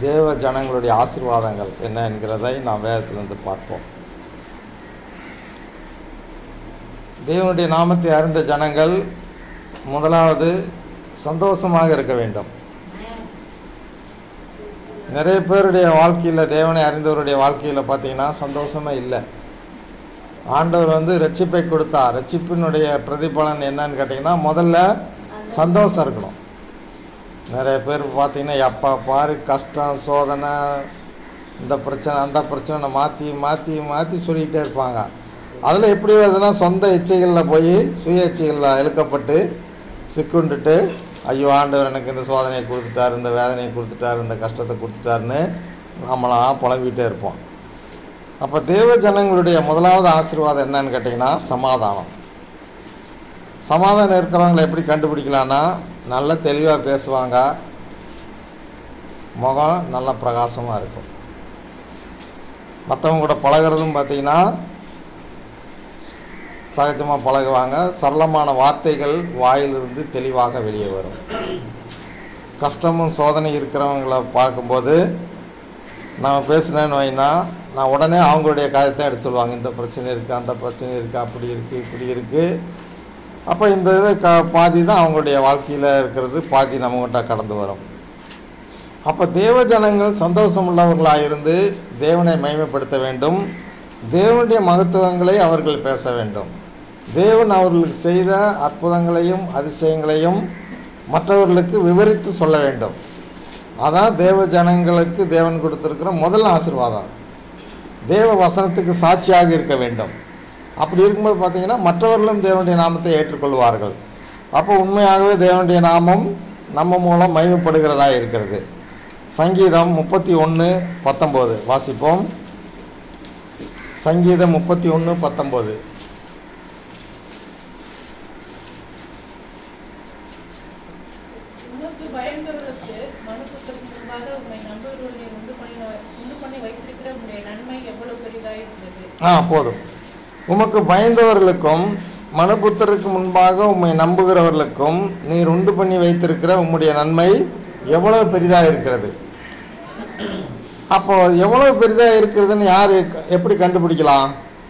தேவ ஜனங்களுடைய ஆசீர்வாதங்கள் என்ன என்கிறதை நாம் வேதத்திலிருந்து பார்ப்போம் தேவனுடைய நாமத்தை அறிந்த ஜனங்கள் முதலாவது சந்தோஷமாக இருக்க வேண்டும் நிறைய பேருடைய வாழ்க்கையில் தேவனை அறிந்தவருடைய வாழ்க்கையில் பார்த்தீங்கன்னா சந்தோஷமே இல்லை ஆண்டவர் வந்து ரட்சிப்பை கொடுத்தார் ரட்சிப்பினுடைய பிரதிபலன் என்னன்னு கேட்டிங்கன்னா முதல்ல சந்தோஷம் இருக்கணும் நிறைய பேர் பார்த்தீங்கன்னா எப்போ பாரு கஷ்டம் சோதனை இந்த பிரச்சனை அந்த பிரச்சனை மாற்றி மாற்றி மாற்றி சொல்லிகிட்டே இருப்பாங்க அதில் எப்படி வருதுன்னா சொந்த இச்சைகளில் போய் சுய இச்சைகளில் இழுக்கப்பட்டு சிக்குண்டுட்டு ஐயோ ஆண்டவர் எனக்கு இந்த சோதனையை கொடுத்துட்டார் இந்த வேதனையை கொடுத்துட்டார் இந்த கஷ்டத்தை கொடுத்துட்டாருன்னு நம்மளாம் புலம்பிகிட்டே இருப்போம் அப்போ தேவ ஜனங்களுடைய முதலாவது ஆசீர்வாதம் என்னன்னு கேட்டிங்கன்னா சமாதானம் சமாதானம் இருக்கிறவங்களை எப்படி கண்டுபிடிக்கலான்னா நல்ல தெளிவாக பேசுவாங்க முகம் நல்ல பிரகாசமாக இருக்கும் மற்றவங்க கூட பழகுறதும் பார்த்தீங்கன்னா சகஜமாக பழகுவாங்க சரளமான வார்த்தைகள் வாயிலிருந்து தெளிவாக வெளியே வரும் கஷ்டமும் சோதனை இருக்கிறவங்கள பார்க்கும்போது நான் பேசுனேன்னு வைனா நான் உடனே அவங்களுடைய காரியத்தை எடுத்து சொல்லுவாங்க இந்த பிரச்சனை இருக்குது அந்த பிரச்சனை இருக்குது அப்படி இருக்குது இப்படி இருக்குது அப்போ இந்த இது க பாதி தான் அவங்களுடைய வாழ்க்கையில் இருக்கிறது பாதி நம்மகிட்ட கடந்து வரும் அப்போ தேவ ஜனங்கள் சந்தோஷம் உள்ளவர்களாக இருந்து தேவனை மகிமைப்படுத்த வேண்டும் தேவனுடைய மகத்துவங்களை அவர்கள் பேச வேண்டும் தேவன் அவர்களுக்கு செய்த அற்புதங்களையும் அதிசயங்களையும் மற்றவர்களுக்கு விவரித்து சொல்ல வேண்டும் அதான் தேவ ஜனங்களுக்கு தேவன் கொடுத்துருக்கிற முதல் ஆசீர்வாதம் தேவ வசனத்துக்கு சாட்சியாக இருக்க வேண்டும் அப்படி இருக்கும்போது பார்த்தீங்கன்னா மற்றவர்களும் தேவனுடைய நாமத்தை ஏற்றுக்கொள்வார்கள் அப்போ உண்மையாகவே தேவனுடைய நாமம் நம்ம மூலம் மகிமைப்படுகிறதா இருக்கிறது சங்கீதம் முப்பத்தி ஒன்று பத்தொம்போது வாசிப்போம் சங்கீதம் முப்பத்தி ஒன்று பத்தொம்போது உமக்கு பயந்தவர்களுக்கு மனுக்குற்றத்துக்கு முன்பாக உம்மை நம்புகிறவர்களை உண்டு பண்ணி உண்டு பண்ணி வைத்திருக்கிற உம்முடைய நன்மை எவ்வளவு பெரிதாக இருக்கிறது ஆ போதும் உமக்கு பயந்தவர்களுக்கும் மனுபுத்தருக்கு முன்பாக உம்மை நம்புகிறவர்களுக்கும் நீர் உண்டு பண்ணி வைத்திருக்கிற உம்முடைய நன்மை எவ்வளவு பெரிதாக இருக்கிறது அப்போ எவ்வளவு பெரிதாக இருக்கிறதுன்னு யார் எப்படி கண்டுபிடிக்கலாம்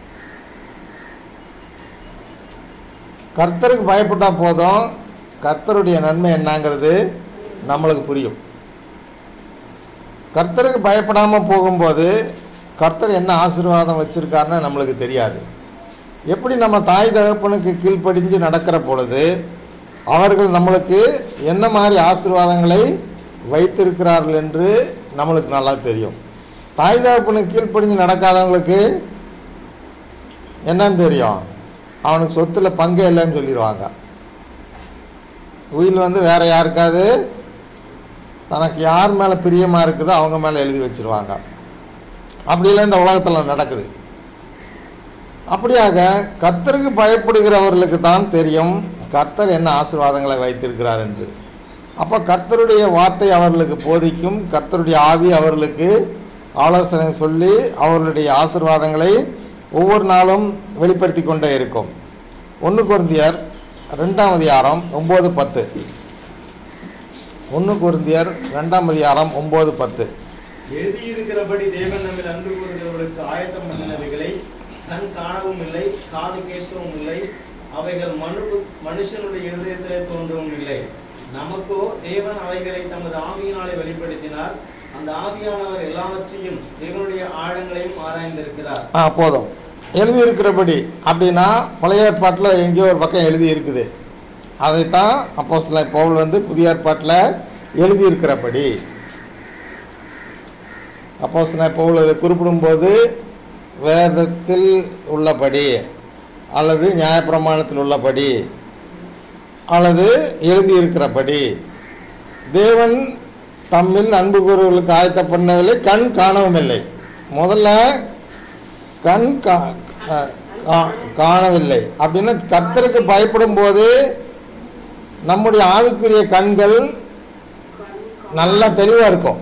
கர்த்தருக்கு பயப்பட்டா போதும் கர்த்தருடைய நன்மை என்னங்கிறது நம்மளுக்கு புரியும் கர்த்தருக்கு பயப்படாமல் போகும்போது கர்த்தர் என்ன ஆசீர்வாதம் வச்சுருக்காருன்னு நம்மளுக்கு தெரியாது எப்படி நம்ம தாய் தகப்பனுக்கு கீழ்ப்படிஞ்சு நடக்கிற பொழுது அவர்கள் நம்மளுக்கு என்ன மாதிரி ஆசீர்வாதங்களை வைத்திருக்கிறார்கள் என்று நம்மளுக்கு நல்லா தெரியும் தாய் தகப்பனுக்கு கீழ்ப்படிஞ்சு நடக்காதவங்களுக்கு என்னன்னு தெரியும் அவனுக்கு சொத்தில் பங்கே இல்லைன்னு சொல்லிடுவாங்க உயில் வந்து வேற யாருக்காவது தனக்கு யார் மேலே பிரியமாக இருக்குதோ அவங்க மேலே எழுதி வச்சிருவாங்க அப்படிலாம் இந்த உலகத்தில் நடக்குது அப்படியாக கர்த்தருக்கு பயப்படுகிறவர்களுக்கு தான் தெரியும் கர்த்தர் என்ன ஆசீர்வாதங்களை வைத்திருக்கிறார் என்று அப்போ கர்த்தருடைய வார்த்தை அவர்களுக்கு போதிக்கும் கர்த்தருடைய ஆவி அவர்களுக்கு ஆலோசனை சொல்லி அவர்களுடைய ஆசீர்வாதங்களை ஒவ்வொரு நாளும் வெளிப்படுத்தி கொண்டே இருக்கும் ஒன்று குருந்தியர் ரெண்டாம் அதிகாரம் ஒம்பது பத்து ஒன்று குருந்தியர் ரெண்டாம் அதிகாரம் ஒம்பது பத்து எழுதியிருக்கிறபடி தேவன் நம்மில் அன்பு கூறுகிறவர்களுக்கு ஆயத்தம் பண்ணினவைகளை கண் காணவும் இல்லை காது கேட்கவும் இல்லை அவைகள் மனு மனுஷனுடைய இருதயத்திலே தோன்றவும் இல்லை நமக்கோ தேவன் அவைகளை தமது ஆவியினாலே வெளிப்படுத்தினார் அந்த ஆவியானவர் எல்லாவற்றையும் தேவனுடைய ஆழங்களையும் ஆராய்ந்திருக்கிறார் ஆ போதும் எழுதியிருக்கிறபடி அப்படின்னா பழைய ஏற்பாட்டில் எங்கேயோ ஒரு பக்கம் எழுதி இருக்குது அதைத்தான் அப்போ சில பவுல் வந்து புதிய ஏற்பாட்டில் எழுதியிருக்கிறபடி அப்போ சில பவுல் அதை குறிப்பிடும்போது வேதத்தில் உள்ளபடி அல்லது நியாயப்பிரமாணத்தில் உள்ளபடி அல்லது எழுதியிருக்கிறபடி தேவன் தம்மில் அன்பு கூறுவர்களுக்கு ஆயத்த பண்ணவில்லை கண் காணவும் இல்லை முதல்ல கண் கா கா- கா- காணவில்லை அப்படின்னு கர்த்தருக்கு பயப்படும் போது நம்முடைய ஆவிக்குரிய கண்கள் நல்லா தெளிவாக இருக்கும்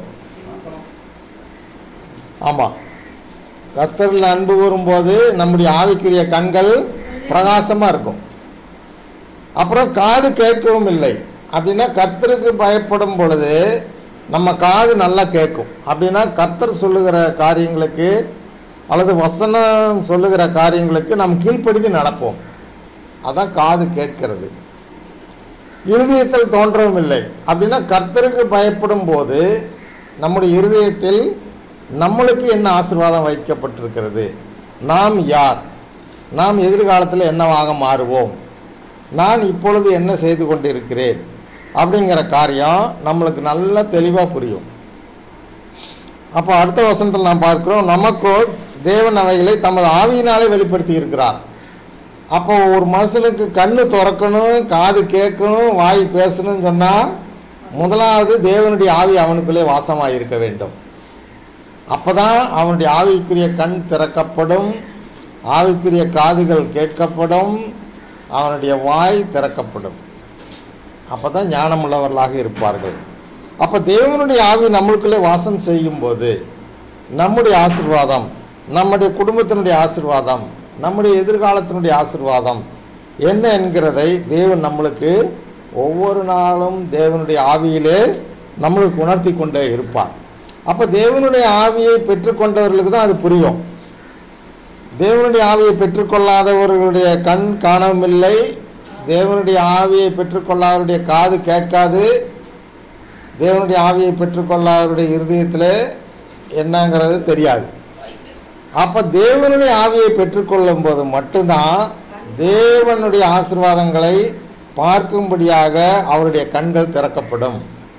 ஆமாம் கர்த்தரில் அன்பு கூறும்போது நம்முடைய ஆவிக்குரிய கண்கள் பிரகாசமாக இருக்கும் அப்புறம் காது கேட்கவும் இல்லை அப்படின்னா கர்த்தருக்கு பயப்படும் பொழுது நம்ம காது நல்லா கேட்கும் அப்படின்னா கர்த்தர் சொல்லுகிற காரியங்களுக்கு அல்லது வசனம் சொல்லுகிற காரியங்களுக்கு நாம் கீழ்ப்படிந்து நடப்போம் அதான் காது கேட்கிறது இருதயத்தில் தோன்றவும் இல்லை அப்படின்னா கர்த்தருக்கு பயப்படும் போது நம்முடைய இருதயத்தில் நம்மளுக்கு என்ன ஆசீர்வாதம் வைக்கப்பட்டிருக்கிறது நாம் யார் நாம் எதிர்காலத்தில் என்னவாக மாறுவோம் நான் இப்பொழுது என்ன செய்து கொண்டிருக்கிறேன் அப்படிங்கிற காரியம் நம்மளுக்கு நல்லா தெளிவாக புரியும் அப்போ அடுத்த வசனத்தில் நாம் பார்க்கிறோம் நமக்கோ தேவன் அவைகளை தமது ஆவியினாலே வெளிப்படுத்தி இருக்கிறார் அப்போ ஒரு மனுஷனுக்கு கண்ணு திறக்கணும் காது கேட்கணும் வாய் பேசணும்னு சொன்னால் முதலாவது தேவனுடைய ஆவி அவனுக்குள்ளே வாசமாக இருக்க வேண்டும் அப்போ தான் அவனுடைய ஆவிக்குரிய கண் திறக்கப்படும் ஆவிக்குரிய காதுகள் கேட்கப்படும் அவனுடைய வாய் திறக்கப்படும் அப்போ தான் ஞானமுள்ளவர்களாக இருப்பார்கள் அப்போ தேவனுடைய ஆவி நம்மளுக்குள்ளே வாசம் செய்யும்போது நம்முடைய ஆசிர்வாதம் நம்முடைய குடும்பத்தினுடைய ஆசிர்வாதம் நம்முடைய எதிர்காலத்தினுடைய ஆசிர்வாதம் என்ன என்கிறதை தேவன் நம்மளுக்கு ஒவ்வொரு நாளும் தேவனுடைய ஆவியிலே நம்மளுக்கு உணர்த்தி கொண்டே இருப்பார் அப்போ தேவனுடைய ஆவியை பெற்றுக்கொண்டவர்களுக்கு தான் அது புரியும் தேவனுடைய ஆவியை பெற்றுக்கொள்ளாதவர்களுடைய கண் காணவில்லை தேவனுடைய ஆவியை பெற்றுக்கொள்ளாதவருடைய காது கேட்காது தேவனுடைய ஆவியை பெற்றுக்கொள்ளாதவருடைய இருதயத்தில் என்னங்கிறது தெரியாது அப்போ தேவனுடைய ஆவியை பெற்றுக்கொள்ளும் போது மட்டும்தான் தேவனுடைய ஆசீர்வாதங்களை பார்க்கும்படியாக அவருடைய கண்கள் திறக்கப்படும்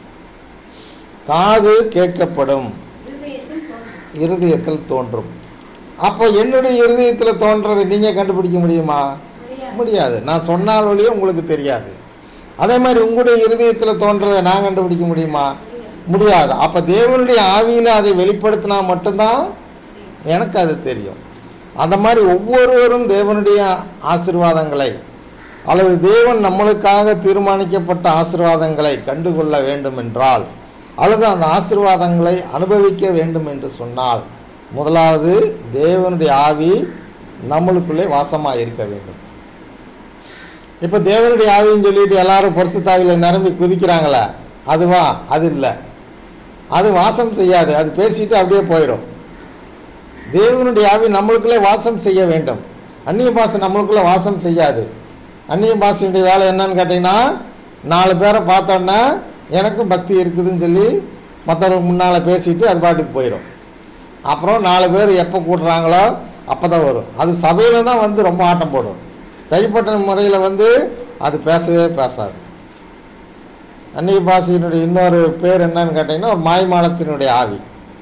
காது கேட்கப்படும் இருதயத்தில் தோன்றும். இருதயத்தில் தோன்றும் அப்போ என்னுடைய இருதயத்தில் தோன்றதை நீங்கள் கண்டுபிடிக்க முடியுமா முடியாது. முடியாது நான் சொன்னால் வழியே உங்களுக்கு தெரியாது அதே மாதிரி உங்களுடைய இருதயத்தில் தோன்றதை நான் கண்டுபிடிக்க முடியுமா முடியாது அப்போ தேவனுடைய ஆவியில் அதை வெளிப்படுத்தினா மட்டும்தான் எனக்கு அது தெரியும் அந்த மாதிரி ஒவ்வொருவரும் தேவனுடைய ஆசீர்வாதங்களை அல்லது தேவன் நம்மளுக்காக தீர்மானிக்கப்பட்ட ஆசீர்வாதங்களை கண்டுகொள்ள வேண்டும் என்றால் அல்லது அந்த ஆசீர்வாதங்களை அனுபவிக்க வேண்டும் என்று சொன்னால் முதலாவது தேவனுடைய ஆவி நம்மளுக்குள்ளே வாசமாக இருக்க வேண்டும் இப்போ தேவனுடைய ஆவின்னு சொல்லிட்டு எல்லாரும் பரிசுத்தாவியில் நிரம்பி குதிக்கிறாங்களே அதுவா அது இல்லை அது வாசம் செய்யாது அது பேசிட்டு அப்படியே போயிடும் தேவனுடைய ஆவி நம்மளுக்குள்ளே வாசம் செய்ய வேண்டும் அந்நிய பாஷை நம்மளுக்குள்ளே வாசம் செய்யாது அந்நிய பாஷையுடைய வேலை என்னன்னு கேட்டிங்கன்னா நாலு பேரை பார்த்தோன்னா எனக்கும் பக்தி இருக்குதுன்னு சொல்லி மற்றவங்களுக்கு முன்னால் பேசிட்டு அது பாட்டுக்கு போயிடும் அப்புறம் நாலு பேர் எப்போ கூட்டுறாங்களோ அப்போ தான் வரும் அது சபையில் தான் வந்து ரொம்ப ஆட்டம் போடும் தனிப்பட்ட முறையில் வந்து அது பேசவே பேசாது அந்நிய பாஷையினுடைய இன்னொரு பேர் என்னன்னு கேட்டிங்கன்னா ஒரு மாய்மாலத்தினுடைய ஆவி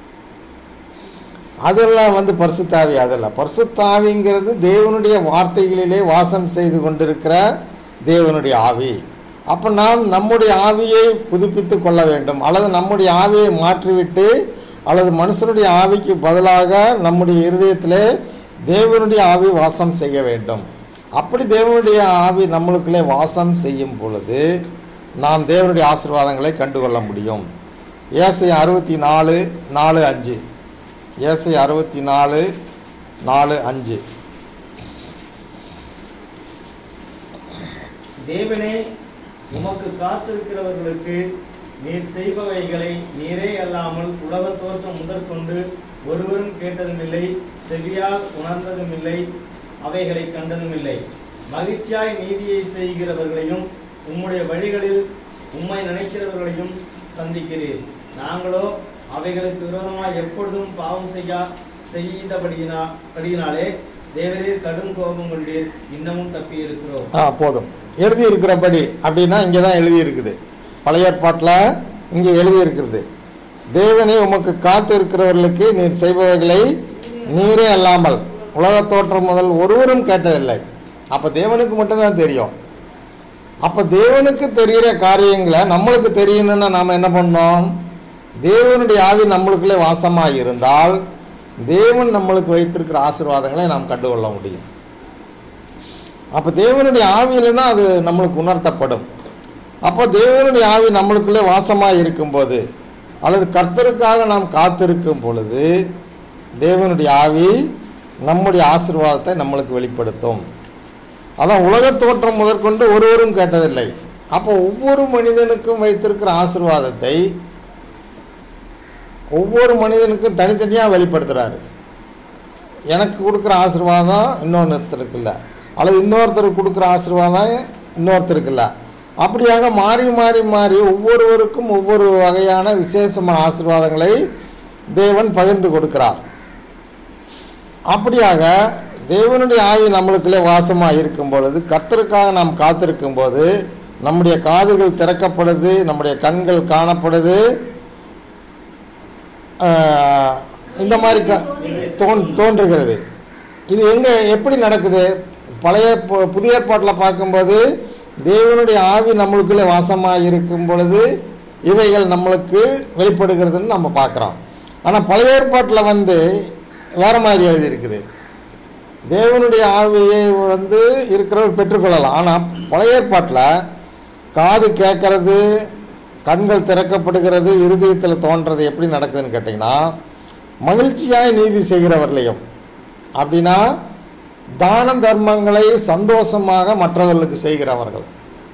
அதெல்லாம் வந்து பரிசுத்தாவி அதெல்லாம் பரிசுத்தாவிங்கிறது தேவனுடைய வார்த்தைகளிலே வாசம் செய்து கொண்டிருக்கிற தேவனுடைய ஆவி அப்போ நாம் நம்முடைய ஆவியை புதுப்பித்து கொள்ள வேண்டும் அல்லது நம்முடைய ஆவியை மாற்றிவிட்டு அல்லது மனுஷனுடைய ஆவிக்கு பதிலாக நம்முடைய இருதயத்திலே தேவனுடைய ஆவி வாசம் செய்ய வேண்டும் அப்படி தேவனுடைய ஆவி நம்மளுக்குள்ளே வாசம் செய்யும் பொழுது நாம் தேவனுடைய ஆசீர்வாதங்களை கண்டுகொள்ள முடியும் ஏசை அறுபத்தி நாலு நாலு அஞ்சு ஏசை அறுபத்தி நாலு நாலு அஞ்சு தேவனே உமக்கு காத்திருக்கிறவர்களுக்கு நீர் செய்பவைகளை நீரே அல்லாமல் உலக தோற்றம் முதற்கொண்டு ஒருவரும் கேட்டதுமில்லை செவியால் உணர்ந்ததுமில்லை அவைகளை கண்டதுமில்லை மகிழ்ச்சியாய் நீதியை செய்கிறவர்களையும் உம்முடைய வழிகளில் உம்மை நினைக்கிறவர்களையும் சந்திக்கிறீர் நாங்களோ அவைகளுக்கு விரோதமாய் எப்பொழுதும் பாவம் செய்யா செய்தபடியினா படியினாலே தேவரீர் கடும் கோபம் கொண்டீர் இன்னமும் தப்பி இருக்கிறோம் ஆ போதும் எழுதி இருக்கிறபடி அப்படின்னா இங்கே தான் எழுதி இருக்குது பழைய ஏற்பாட்டில் இங்கே எழுதி இருக்கிறது தேவனே உமக்கு காத்து இருக்கிறவர்களுக்கு நீர் செய்பவைகளை நீரே அல்லாமல் உலகத் தோற்றம் முதல் ஒருவரும் கேட்டதில்லை அப்போ தேவனுக்கு மட்டும்தான் தெரியும் அப்போ தேவனுக்கு தெரிகிற காரியங்களை நம்மளுக்கு தெரியணும்னா நாம் என்ன பண்ணோம் தேவனுடைய ஆவி நம்மளுக்குள்ளே வாசமாக இருந்தால் தேவன் நம்மளுக்கு வைத்திருக்கிற ஆசீர்வாதங்களை நாம் கண்டுகொள்ள முடியும் அப்போ தேவனுடைய ஆவியில தான் அது நம்மளுக்கு உணர்த்தப்படும் அப்போ தேவனுடைய ஆவி நம்மளுக்குள்ளே வாசமாக இருக்கும்போது அல்லது கர்த்தருக்காக நாம் காத்திருக்கும் பொழுது தேவனுடைய ஆவி நம்முடைய ஆசீர்வாதத்தை நம்மளுக்கு வெளிப்படுத்தும் அதான் உலகத் தோற்றம் முதற்கொண்டு ஒருவரும் கேட்டதில்லை அப்போ ஒவ்வொரு மனிதனுக்கும் வைத்திருக்கிற ஆசீர்வாதத்தை ஒவ்வொரு மனிதனுக்கும் தனித்தனியாக வெளிப்படுத்துகிறாரு எனக்கு கொடுக்குற ஆசீர்வாதம் இன்னொருத்தருக்கு இல்லை அல்லது இன்னொருத்தருக்கு கொடுக்குற ஆசீர்வாதம் இன்னொருத்தருக்கு இல்லை அப்படியாக மாறி மாறி மாறி ஒவ்வொருவருக்கும் ஒவ்வொரு வகையான விசேஷமான ஆசீர்வாதங்களை தேவன் பகிர்ந்து கொடுக்கிறார் அப்படியாக தேவனுடைய ஆவி நம்மளுக்குள்ளே வாசமாக இருக்கும் பொழுது கர்த்தருக்காக நாம் காத்திருக்கும் போது நம்முடைய காதுகள் திறக்கப்படுது நம்முடைய கண்கள் காணப்படுது ஆஹ், இந்த மாதிரி க தோன் தோன்றுகிறது இது எங்கே எப்படி நடக்குது பழைய பு- புதிய ஏற்பாட்டில் பார்க்கும்போது தேவனுடைய ஆவி நம்மளுக்குள்ளே வாசமாக இருக்கும் பொழுது இவைகள் நம்மளுக்கு வெளிப்படுகிறதுன்னு நம்ம பார்க்குறோம் ஆனால் பழைய ஏற்பாட்டில் வந்து வேறு மாதிரி எழுதியிருக்குது தேவனுடைய ஆவியை வந்து இருக்கிறவர் பெற்றுக்கொள்ளலாம் ஆனால் பழைய ஏற்பாட்டில் காது கேட்கறது கண்கள் திறக்கப்படுகிறது இருதயத்தில் தோன்றது எப்படி நடக்குதுன்னு கேட்டிங்கன்னா மகிழ்ச்சியாய் நீதி செய்கிறவர்களையும் அப்படின்னா தான தர்மங்களை சந்தோஷமாக மற்றவர்களுக்கு செய்கிறவர்கள்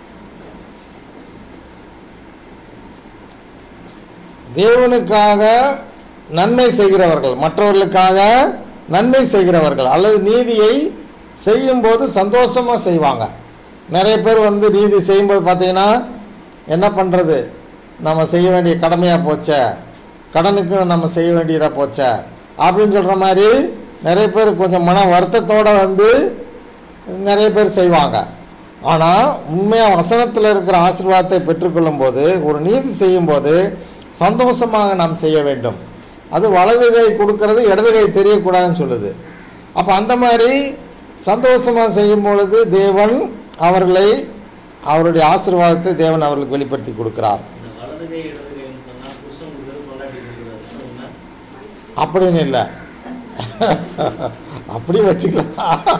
தேவனுக்காக நன்மை செய்கிறவர்கள் மற்றவர்களுக்காக நன்மை செய்கிறவர்கள் அல்லது நீதியை செய்யும்போது சந்தோஷமாக செய்வாங்க நிறைய பேர் வந்து நீதி செய்யும்போது பார்த்தீங்கன்னா என்ன பண்ணுறது நம்ம செய்ய வேண்டிய கடமையாக போச்சே கடனுக்கு நம்ம செய்ய வேண்டியதாக போச்சே அப்படின்னு சொல்கிற மாதிரி நிறைய பேர் கொஞ்சம் மன வருத்தத்தோடு வந்து நிறைய பேர் செய்வாங்க ஆனால் உண்மையாக வசனத்தில் இருக்கிற ஆசீர்வாதத்தை பெற்றுக்கொள்ளும் போது ஒரு நீதி செய்யும்போது சந்தோஷமாக நாம் செய்ய வேண்டும் அது வலது கை கொடுக்கறது இடது கை தெரியக்கூடாதுன்னு சொல்லுது அப்போ அந்த மாதிரி சந்தோஷமாக செய்யும் பொழுது தேவன் அவர்களை அவருடைய ஆசீர்வாதத்தை தேவன் அவர்களுக்கு வெளிப்படுத்தி கொடுக்கிறார் இந்த வலது கை இடது கைன்னு சொன்னா புருஷன் கொடுக்குறது பொண்டாட்டி கொடுக்குறது உண்மை அப்படின்னு இல்லை அப்படி வச்சுக்கலாம்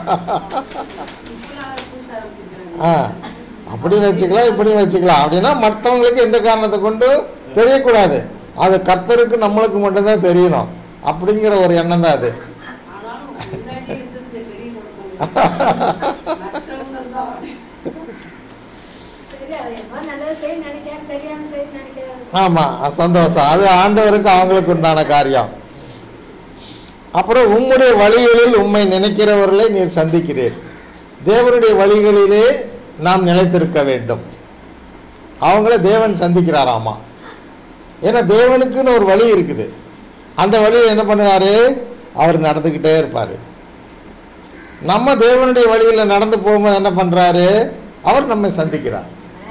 ஆ அப்படி வச்சுக்கலாம் இப்படி வச்சுக்கலாம் அப்படின்னா மற்றவங்களுக்கு எந்த காரணத்தை கொண்டு தெரியக்கூடாது அது கர்த்தருக்கு நம்மளுக்கு மட்டும்தான் தெரியணும் அப்படிங்கிற ஒரு எண்ணம் தான் அது ஆனாலும் முன்னாடி இருந்தது பெரிய குடும்பம் மற்றவங்கள் தான் சரி அது என்னமோ நல்லது செய்ய நினைக்கிறேன் தெரியாம செய்ய நினைக்கிறேன் ஆமாம் சந்தோஷம் அது ஆண்டவருக்கு அவங்களுக்கு உண்டான காரியம் அப்புறம் உம்முடைய வழிகளில் உம்மை நினைக்கிறவர்களை நீர் சந்திக்கிறீர் தேவனுடைய வழிகளிலே நாம் நிலைத்திருக்க வேண்டும் அவங்கள தேவன் சந்திக்கிறாராமா ஏன்னா தேவனுக்குன்னு ஒரு வழி இருக்குது அந்த வழியில் என்ன பண்ணுவார் அவர் நடந்துக்கிட்டே இருப்பார் நம்ம தேவனுடைய வழியில் நடந்து போகும்போது என்ன பண்ணுறாரு அவர் நம்மை சந்திக்கிறார்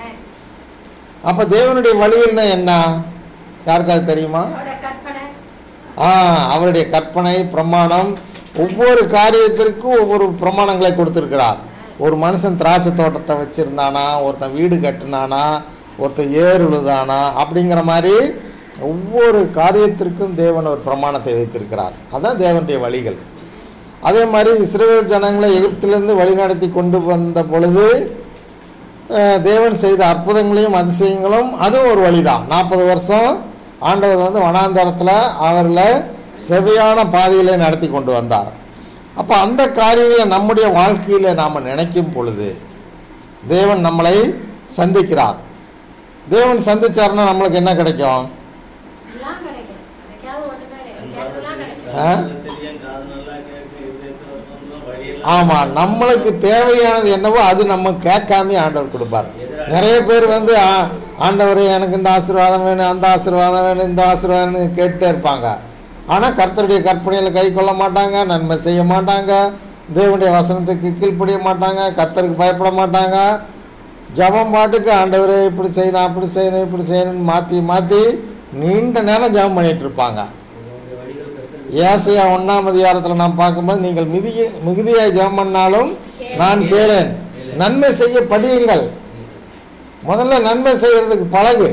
அப்போ தேவனுடைய வழியில்னா என்ன யாருக்காவது தெரியுமா அவரோட கற்பனை ஆ அவருடைய கற்பனை பிரமாணம் ஒவ்வொரு காரியத்திற்கும் ஒவ்வொரு பிரமாணங்களை கொடுத்துருக்கிறார் ஒரு மனுஷன் திராட்சை தோட்டத்தை வச்சுருந்தானா ஒருத்தன் வீடு கட்டினானா ஒருத்தன் ஏர் உழுதானா அப்படிங்கிற மாதிரி ஒவ்வொரு காரியத்திற்கும் தேவன் ஒரு பிரமாணத்தை வைத்திருக்கிறார் அதான் தேவனுடைய வழிகள் அதே மாதிரி இஸ்ரேல் ஜனங்களை எகிப்திலிருந்து வழிநடத்தி கொண்டு வந்த பொழுது அஹ், தேவன் செய்த அற்புதங்களையும் அதிசயங்களும் அதுவும் ஒரு வழிதான் நாற்பது வருஷம் ஆண்டவர் வந்து வனாந்தரத்தில் அவர்களை செவையான பாதையில் நடத்தி கொண்டு வந்தார் அப்போ அந்த காரியங்களை நம்முடைய வாழ்க்கையில் நாம் நினைக்கும் பொழுது தேவன் நம்மளை சந்திக்கிறார் தேவன் சந்திச்சாருன்னா நம்மளுக்கு என்ன கிடைக்கும் எல்லாம் கிடைக்கும் கிடைக்காத ஒண்ணுமே இல்லை. கேட்டதெல்லாம் கிடைக்கும் ஆ? தெரியும் காது நல்லா கேட்கும் இதயத்துல தோன்றும் வழியெல்லாம் ஆமாம் நம்மளுக்கு தேவையானது என்னவோ அது நம்ம கேட்காம ஆண்டவர் கொடுப்பார் நிறைய பேர் வந்து ஆ, ஆண்டவரே எனக்கு இந்த ஆசீர்வாதம் வேணும் அந்த ஆசீர்வாதம் வேணும் இந்த ஆசீர்வாதம்னு கேட்டுட்டே இருப்பாங்க ஆனால் கர்த்தருடைய கற்பனையில் கை கொள்ள மாட்டாங்க நன்மை செய்ய மாட்டாங்க தேவனுடைய வசனத்துக்கு கீழ்ப்படிய மாட்டாங்க கர்த்தருக்கு பயப்பட மாட்டாங்க ஜபம் பாட்டுக்கு ஆண்டவரே இப்படி செய்யணும் அப்படி செய்யணும் இப்படி செய்யணும்னு மாற்றி மாற்றி நீண்ட நேரம் ஜெபம் பண்ணிட்டு இருப்பாங்க உங்களுடைய வழிகள் கற்று ஏசையா ஒன்றாம் அதிகாரத்தில் நாம் பார்க்கும்போது நீங்கள் மிதிய மிகுதியாய் ஜெபம் பண்ணாலும் நான் கேளேன் நன்மை செய்ய படியுங்கள் முதல்ல நன்மை செய்கிறதுக்கு பழகு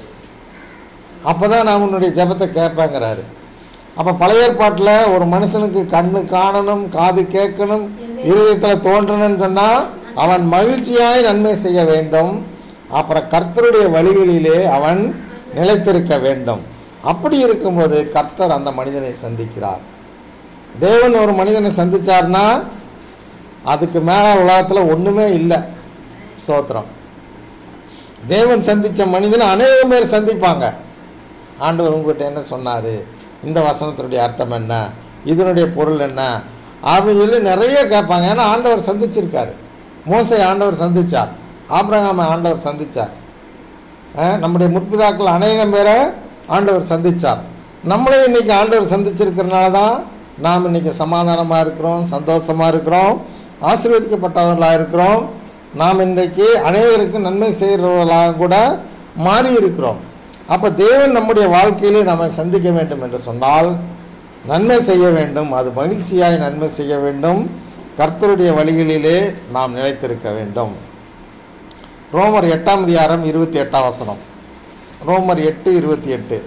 அப்போ தான் நான் உன்னுடைய ஜெபத்தை கேட்பேங்கிறாரு அப்போ பழைய ஏற்பாட்டில் ஒரு மனுஷனுக்கு கண்ணு காணணும் காது கேட்கணும் இருதயத்தில் தோன்றணும்னு சொன்னால் அவன் மகிழ்ச்சியாய் நன்மை செய்ய வேண்டும் அப்புறம் கர்த்தருடைய வழிகளிலே அவன் நிலைத்திருக்க வேண்டும் அப்படி இருக்கும்போது கர்த்தர் அந்த மனிதனை சந்திக்கிறார் தேவன் ஒரு மனிதனை சந்திச்சார்னா அதுக்கு மேலே உலகத்தில் ஒன்றுமே இல்லை சோத்திரம் தேவன் சந்தித்த மனிதனை அநேக பேர் சந்திப்பாங்க ஆண்டவர் உங்ககிட்ட என்ன சொன்னார் இந்த வசனத்தினுடைய அர்த்தம் என்ன இதனுடைய பொருள் என்ன அப்படின்னு சொல்லி நிறைய கேட்பாங்க ஏன்னா ஆண்டவர் சந்திச்சிருக்காரு மோசை ஆண்டவர் சந்திச்சார் ஆபிரகாமை ஆண்டவர் சந்திச்சார் அஹ் நம்முடைய முற்பிதாக்கள் அநேகம் பேரை ஆண்டவர் சந்திச்சார் நம்மளே இன்னைக்கு ஆண்டவர் சந்திச்சிருக்கிறனால தான் நாம் இன்னைக்கு சமாதானமாக இருக்கிறோம் சந்தோஷமாக இருக்கிறோம் ஆசீர்வதிக்கப்பட்டவர்களாக இருக்கிறோம் நாம் இன்றைக்கு அநேகருக்கு நன்மை செய்கிறவர்களாக கூட மாறி இருக்கிறோம் அப்போ தேவன் நம்முடைய வாழ்க்கையிலே நம்ம சந்திக்க வேண்டும் என்று சொன்னால் நன்மை செய்ய வேண்டும் அது மகிழ்ச்சியாய் நன்மை செய்ய வேண்டும் கர்த்தருடைய வழிகளிலே நாம் நிலைத்திருக்க வேண்டும் ரோமர் எட்டாம் அதிகாரம் இருபத்தி எட்டாம் வசனம் ரோமர் எட்டு இருபத்தி எட்டு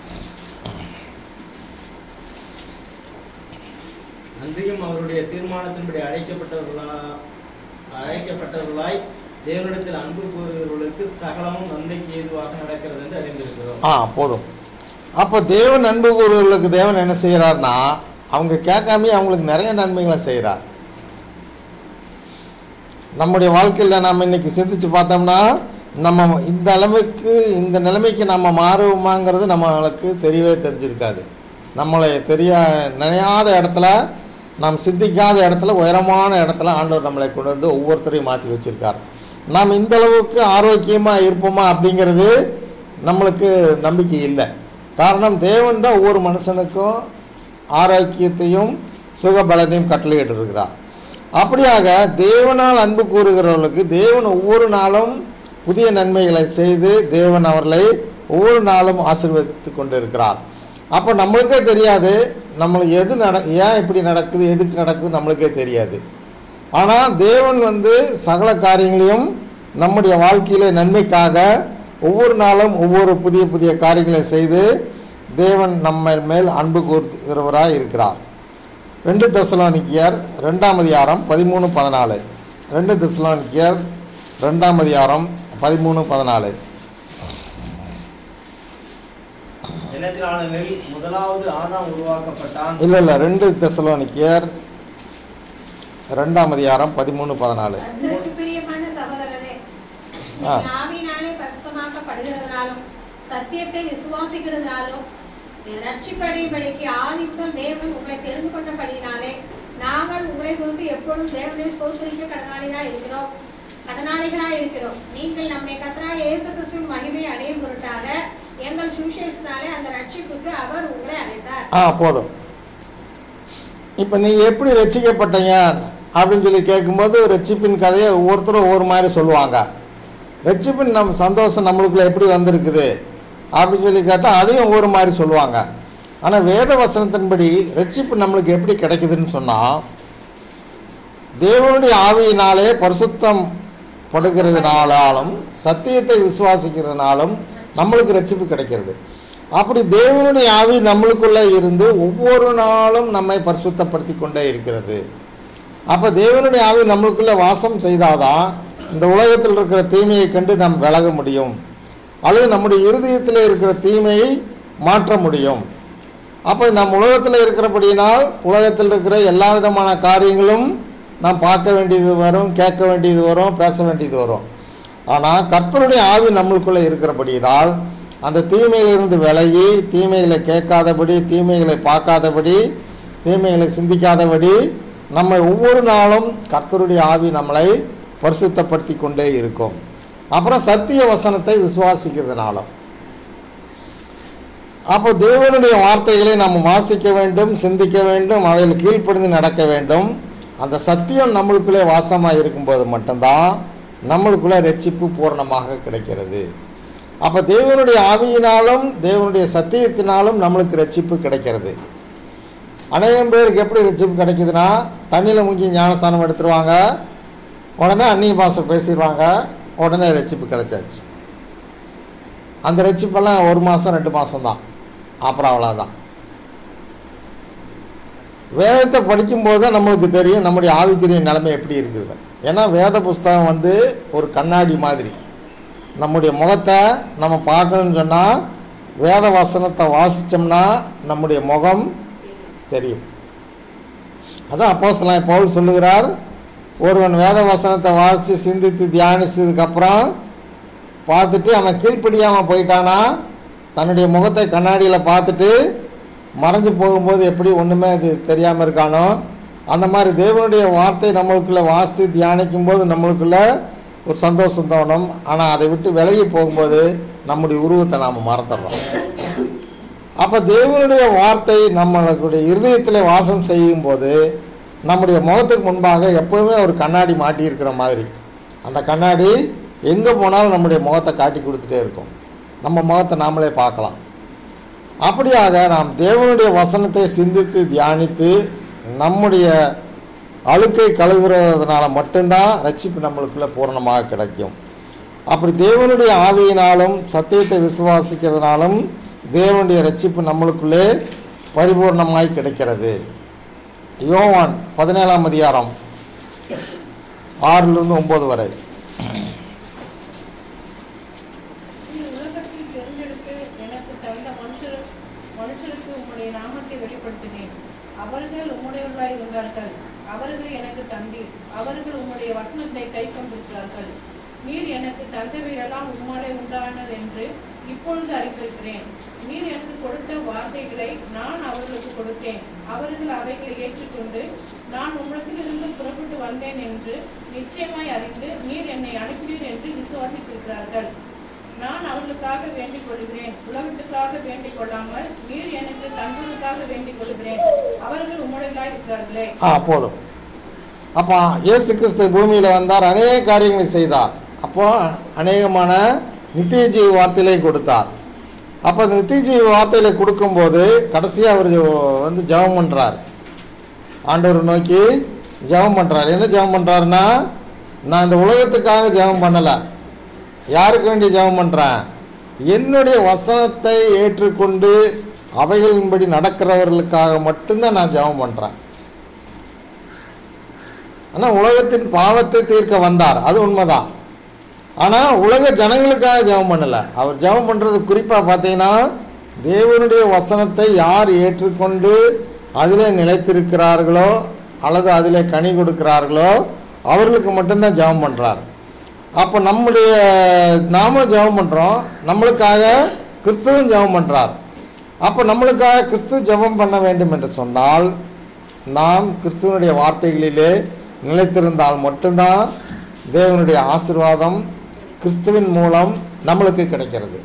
அன்றியும் அவருடைய தீர்மானத்தின்படி அழைக்கப்பட்டவர்களா அழைக்கப்பட்டவர்களாய் தேவனிடத்தில் அன்பு கூறுகிறவர்களுக்கு சகலமும் நன்மைக்கு ஏதுவாக நடக்கிறது என்று அறிந்திருக்கிறோம் ஆ போதும் அப்போ தேவன் அன்பு கூறுவர்களுக்கு தேவன் என்ன செய்கிறார்னா அவங்க கேட்காமே அவங்களுக்கு நிறைய நன்மைகளை செய்கிறார் நம்முடைய வாழ்க்கையில் நாம் இன்னைக்கு சிந்திச்சு பார்த்தோம்னா நம்ம இந்த நிலைமைக்கு இந்த நிலைமைக்கு நம்ம மாறுவோமாங்கிறது நம்மளுக்கு தெரியவே தெரிஞ்சிருக்காது நம்மளை தெரிய நினையாத இடத்துல நாம் சிந்திக்காத இடத்துல உயரமான இடத்துல ஆண்டவர் நம்மளை கொண்டு வந்து ஒவ்வொருத்தரையும் மாற்றி வச்சிருக்கார் நாம் இந்த அளவுக்கு ஆரோக்கியமாக இருப்போமா அப்படிங்கிறது நம்மளுக்கு நம்பிக்கை இல்லை காரணம் தேவன் தான் ஒவ்வொரு மனுஷனுக்கும் ஆரோக்கியத்தையும் சுகபலத்தையும் கட்டளையிட்டு இருக்கிறார் அப்படியாக தேவனால் அன்பு கூறுகிறவர்களுக்கு தேவன் ஒவ்வொரு நாளும் புதிய நன்மைகளை செய்து தேவன் அவர்களை ஒவ்வொரு நாளும் ஆசீர்வதித்து கொண்டு இருக்கிறார் அப்போ நம்மளுக்கே தெரியாது நம்மளுக்கு எது நட ஏன் இப்படி நடக்குது எதுக்கு நடக்குது நம்மளுக்கே தெரியாது ஆனால் தேவன் வந்து சகல காரியங்களையும் நம்முடைய வாழ்க்கையிலே நன்மைக்காக ஒவ்வொரு நாளும் ஒவ்வொரு புதிய புதிய காரியங்களை செய்து தேவன் நம்ம மேல் அன்பு கூறுகிறவராக இருக்கிறார் ரெண்டு தெசலோனிக்கியர் ரெண்டாம் அதிகாரம் பதிமூணு பதினாலு ரெண்டு தெசலோனிக்கியர் ரெண்டாம் அதிகாரம் பதிமூணு பதினாலு என்னத்தினாலெனில் முதலாவது ஆதாம் உருவாக்கப்பட்டான் இல்லை இல்லை ரெண்டு தெசலோனிக்கியர் ரெண்டாம் அதிகாரம் பதிமூணு பதினாலு கர்த்தருக்கு பிரியமான சகோதரரே ஆ. நீங்கள் ஆவியினாலே பரிசுத்தமாக்கப்படுகிறதுனாலும் சத்தியத்தை விசுவாசிக்கிறதுனாலும் ரட்சிப்படைபடிக்கு ஆதி முதல் தேவன் உங்களை தெரிந்து கொண்டபடியினாலே நாங்கள் உங்களை குறித்து எப்பொழுதும் தேவனை ஸ்தோத்திரிக்க கடனாளிகளா இருக்கிறோம் கடனாளிகளா இருக்கிறோம் நீங்கள் நம்மை கத்தராக இயேசு கிறிஸ்துவின் மகிமை அடையும் பொருட்டாக எங்கள் சுவிசேஷனாலே அந்த ரட்சிப்புக்கு அவர் உங்களை அழைத்தார் ஆ போதும் இப்போ நீங்கள் எப்படி ரட்சிக்கப்பட்டீங்க அப்படின்னு சொல்லி கேட்கும்போது ரட்சிப்பின் கதையை ஒவ்வொருத்தரும் ஒவ்வொரு மாதிரி சொல்லுவாங்க ரட்சிப்பின் நம் சந்தோஷம் நம்மளுக்குள்ள எப்படி வந்திருக்குது அப்படின்னு சொல்லி கேட்டால் அதையும் ஒவ்வொரு மாதிரி சொல்லுவாங்க ஆனால் வேத வசனத்தின்படி ரட்சிப்பு நம்மளுக்கு எப்படி கிடைக்குதுன்னு சொன்னால் தேவனுடைய ஆவியினாலே பரிசுத்தம் படுகிறதுனாலும் சத்தியத்தை விசுவாசிக்கிறதுனாலும் நம்மளுக்கு ரட்சிப்பு கிடைக்கிறது அப்படி தேவனுடைய ஆவி நம்மளுக்குள்ளே இருந்து ஒவ்வொரு நாளும் நம்மை பரிசுத்தப்படுத்தி கொண்டே இருக்கிறது அப்போ தேவனுடைய ஆவி நம்மளுக்குள்ளே வாசம் செய்தாதான் இந்த உலகத்தில் இருக்கிற தீமையை கண்டு நாம் விலக முடியும் அல்லது நம்முடைய இருதயத்தில் இருக்கிற தீமையை மாற்ற முடியும் அப்போ நம் உலகத்தில் இருக்கிறபடியினால் உலகத்தில் இருக்கிற எல்லா விதமான காரியங்களும் நாம் பார்க்க வேண்டியது வரும் கேட்க வேண்டியது வரும் பேச வேண்டியது வரும் ஆனால் கர்த்தருடைய ஆவி நம்மளுக்குள்ளே இருக்கிறபடியினால் அந்த தீமையிலிருந்து விலகி தீமைகளை கேட்காதபடி தீமைகளை பார்க்காதபடி தீமைகளை சிந்திக்காதபடி நம்மை ஒவ்வொரு நாளும் கர்த்தருடைய ஆவி நம்மளை பரிசுத்தப்படுத்தி கொண்டே இருக்கும் அப்புறம் சத்திய வசனத்தை விசுவாசிக்கிறதுனாலும் அப்போ தேவனுடைய வார்த்தைகளை நாம் வாசிக்க வேண்டும் சிந்திக்க வேண்டும் அவைகள் கீழ்ப்படிந்து நடக்க வேண்டும் அந்த சத்தியம் நம்மளுக்குள்ளே வாசமாக இருக்கும்போது மட்டும்தான் நம்மளுக்குள்ளே ரட்சிப்பு பூரணமாக கிடைக்கிறது அப்போ தேவனுடைய ஆவியினாலும் தேவனுடைய சத்தியத்தினாலும் நம்மளுக்கு ரட்சிப்பு கிடைக்கிறது அநேகம் பேருக்கு எப்படி ரட்சிப்பு கிடைக்குதுன்னா தண்ணியில் முங்கி ஞானஸ்தானம் எடுத்துருவாங்க உடனே அந்நிய பாஷை பேசிடுவாங்க உடனே ரட்சிப்பு கிடைச்சாச்சு அந்த ரட்சிப்பெல்லாம் ஒரு மாதம் ரெண்டு மாதம் தான் அப்புறம் அவ்வளோதான் வேதத்தை படிக்கும்போது தான் நம்மளுக்கு தெரியும் நம்முடைய ஆவிக்குரிய நிலைமை எப்படி இருக்குது ஏன்னா வேத புஸ்தகம் வந்து ஒரு கண்ணாடி மாதிரி நம்முடைய முகத்தை நம்ம பார்க்கணும்னு சொன்னால் வேத வசனத்தை வாசித்தோம்னா நம்முடைய முகம் தெரியும் அதான் அப்போஸ்தலன் பவுல் சொல்லுகிறார் ஒருவன் வேத வசனத்தை வாசித்து சிந்தித்து தியானிச்சதுக்கப்புறம் பார்த்துட்டு அவன் கீழ்ப்படியாமல் போயிட்டானா தன்னுடைய முகத்தை கண்ணாடியில் பார்த்துட்டு மறைஞ்சு போகும்போது எப்படி ஒன்றுமே அது தெரியாமல் இருக்கானோ அந்த மாதிரி தேவனுடைய வார்த்தை நம்மளுக்குள்ளே வாசித்து தியானிக்கும் போது நம்மளுக்குள்ள ஒரு சந்தோஷம் தோணும் ஆனால் அதை விட்டு விலகி போகும்போது நம்முடைய உருவத்தை நாம் மறந்துடுறோம் அப்போ தேவனுடைய வார்த்தை நம்மளுடைய இருதயத்தில் வாசம் செய்யும் போது நம்முடைய முகத்துக்கு முன்பாக எப்போவுமே ஒரு கண்ணாடி மாட்டி இருக்கிற மாதிரி அந்த கண்ணாடி எங்கே போனாலும் நம்முடைய முகத்தை காட்டி கொடுத்துட்டே இருக்கும் நம்ம முகத்தை நாமளே பார்க்கலாம் அப்படியாக நாம் தேவனுடைய வசனத்தை சிந்தித்து தியானித்து நம்முடைய அழுக்கை கழுவுறதுனால மட்டும்தான் ரட்சிப்பு நம்மளுக்குள்ள பூரணமாக கிடைக்கும் அப்படி தேவனுடைய ஆவியினாலும் சத்தியத்தை விசுவாசிக்கிறதுனாலும் தேவனுடைய ரட்சிப்பு நம்மளுக்குள்ளே பரிபூர்ணமாய் கிடைக்கிறது யோவான் பதினேழாம் அதிகாரம் ஆறிலிருந்து ஒம்பது வரை நீ உலகத்தில் தேர்ந்தெடுத்து எனக்கு தந்த மனுஷர் மனுஷருக்கு உம்முடைய நாமத்தை வெளிப்படுத்தினேன் அவர்கள் உம்முடையவர்களாய் இருந்தார்கள் அவர்கள் எனக்கு தந்தீர் அவர்கள் உம்முடைய வசனத்தை கை கொண்டிருக்கிறார்கள் நீர் எனக்கு தந்தவையெல்லாம் உம்மாலே உண்டானதென்று இப்பொழுது அறிந்திருக்கிறேன் நீர் எனக்கு கொடுத்த வார்த்தைகளை நான் அவர்களுக்கு கொடுத்தேன் அவர்கள் அவைகளை ஏற்றுக்கொண்டு நான் உம்மிடத்திலிருந்து புறப்பட்டு வந்தேன் என்று நிச்சயமாய் அறிந்து நீர் என்னை அனுப்பினீர் என்று விசுவாசித்திருக்கிறார்கள் நான் அவர்களுக்காக வேண்டிக் கொள்கிறேன் உலகத்துக்காக வேண்டிக் கொள்ளாமல் நீர் எனக்கு தங்களுக்காக வேண்டிக் கொள்கிறேன் அவர்கள் உம்முடையலாய் இருக்கிறார்களே ஆ போதும் அப்போ இயேசு கிறிஸ்து பூமியில் வந்தார் அநேக காரியங்களை செய்தார் அப்போ அநேகமான நித்திய ஜீவ வார்த்தையிலே கொடுத்தார் அப்போ அந்த நித்திய ஜீவ வார்த்தையில கொடுக்கும்போது கடைசியாக அவர் வந்து ஜெபம் பண்ணுறார் ஆண்டவர் நோக்கி ஜெபம் பண்ணுறார் என்ன ஜெபம் பண்ணுறாருன்னா நான் இந்த உலகத்துக்காக ஜெபம் பண்ணலை யாருக்கு வேண்டி ஜெபம் பண்ணுறேன் என்னுடைய வசனத்தை ஏற்றுக்கொண்டு அவைகளின்படி நடக்கிறவர்களுக்காக மட்டும்தான் நான் ஜெபம் பண்ணுறேன் ஆனால் உலகத்தின் பாவத்தை தீர்க்க வந்தார் அது உண்மைதான் ஆனால் உலக ஜனங்களுக்காக ஜெபம் பண்ணலை அவர் ஜெபம் பண்ணுறது குறிப்பாக பார்த்தீங்கன்னா தேவனுடைய வசனத்தை யார் ஏற்றுக்கொண்டு அதிலே நிலைத்திருக்கிறார்களோ அல்லது அதிலே கனி கொடுக்கிறார்களோ அவர்களுக்கு மட்டும்தான் ஜெபம் பண்ணுறார் அப்போ நம்முடைய நாம ஜெபம் பண்ணுறோம் நம்மளுக்காக கிறிஸ்துவும் ஜெபம் பண்ணுறார் அப்போ நம்மளுக்காக கிறிஸ்து ஜெபம் பண்ண வேண்டும் என்று சொன்னால் நாம் கிறிஸ்துவனுடைய வார்த்தைகளிலே நிலைத்திருந்தால் மட்டும்தான் தேவனுடைய ஆசீர்வாதம் கிறிஸ்துவின் மூலம் நம்மளுக்கு கிடைக்கிறது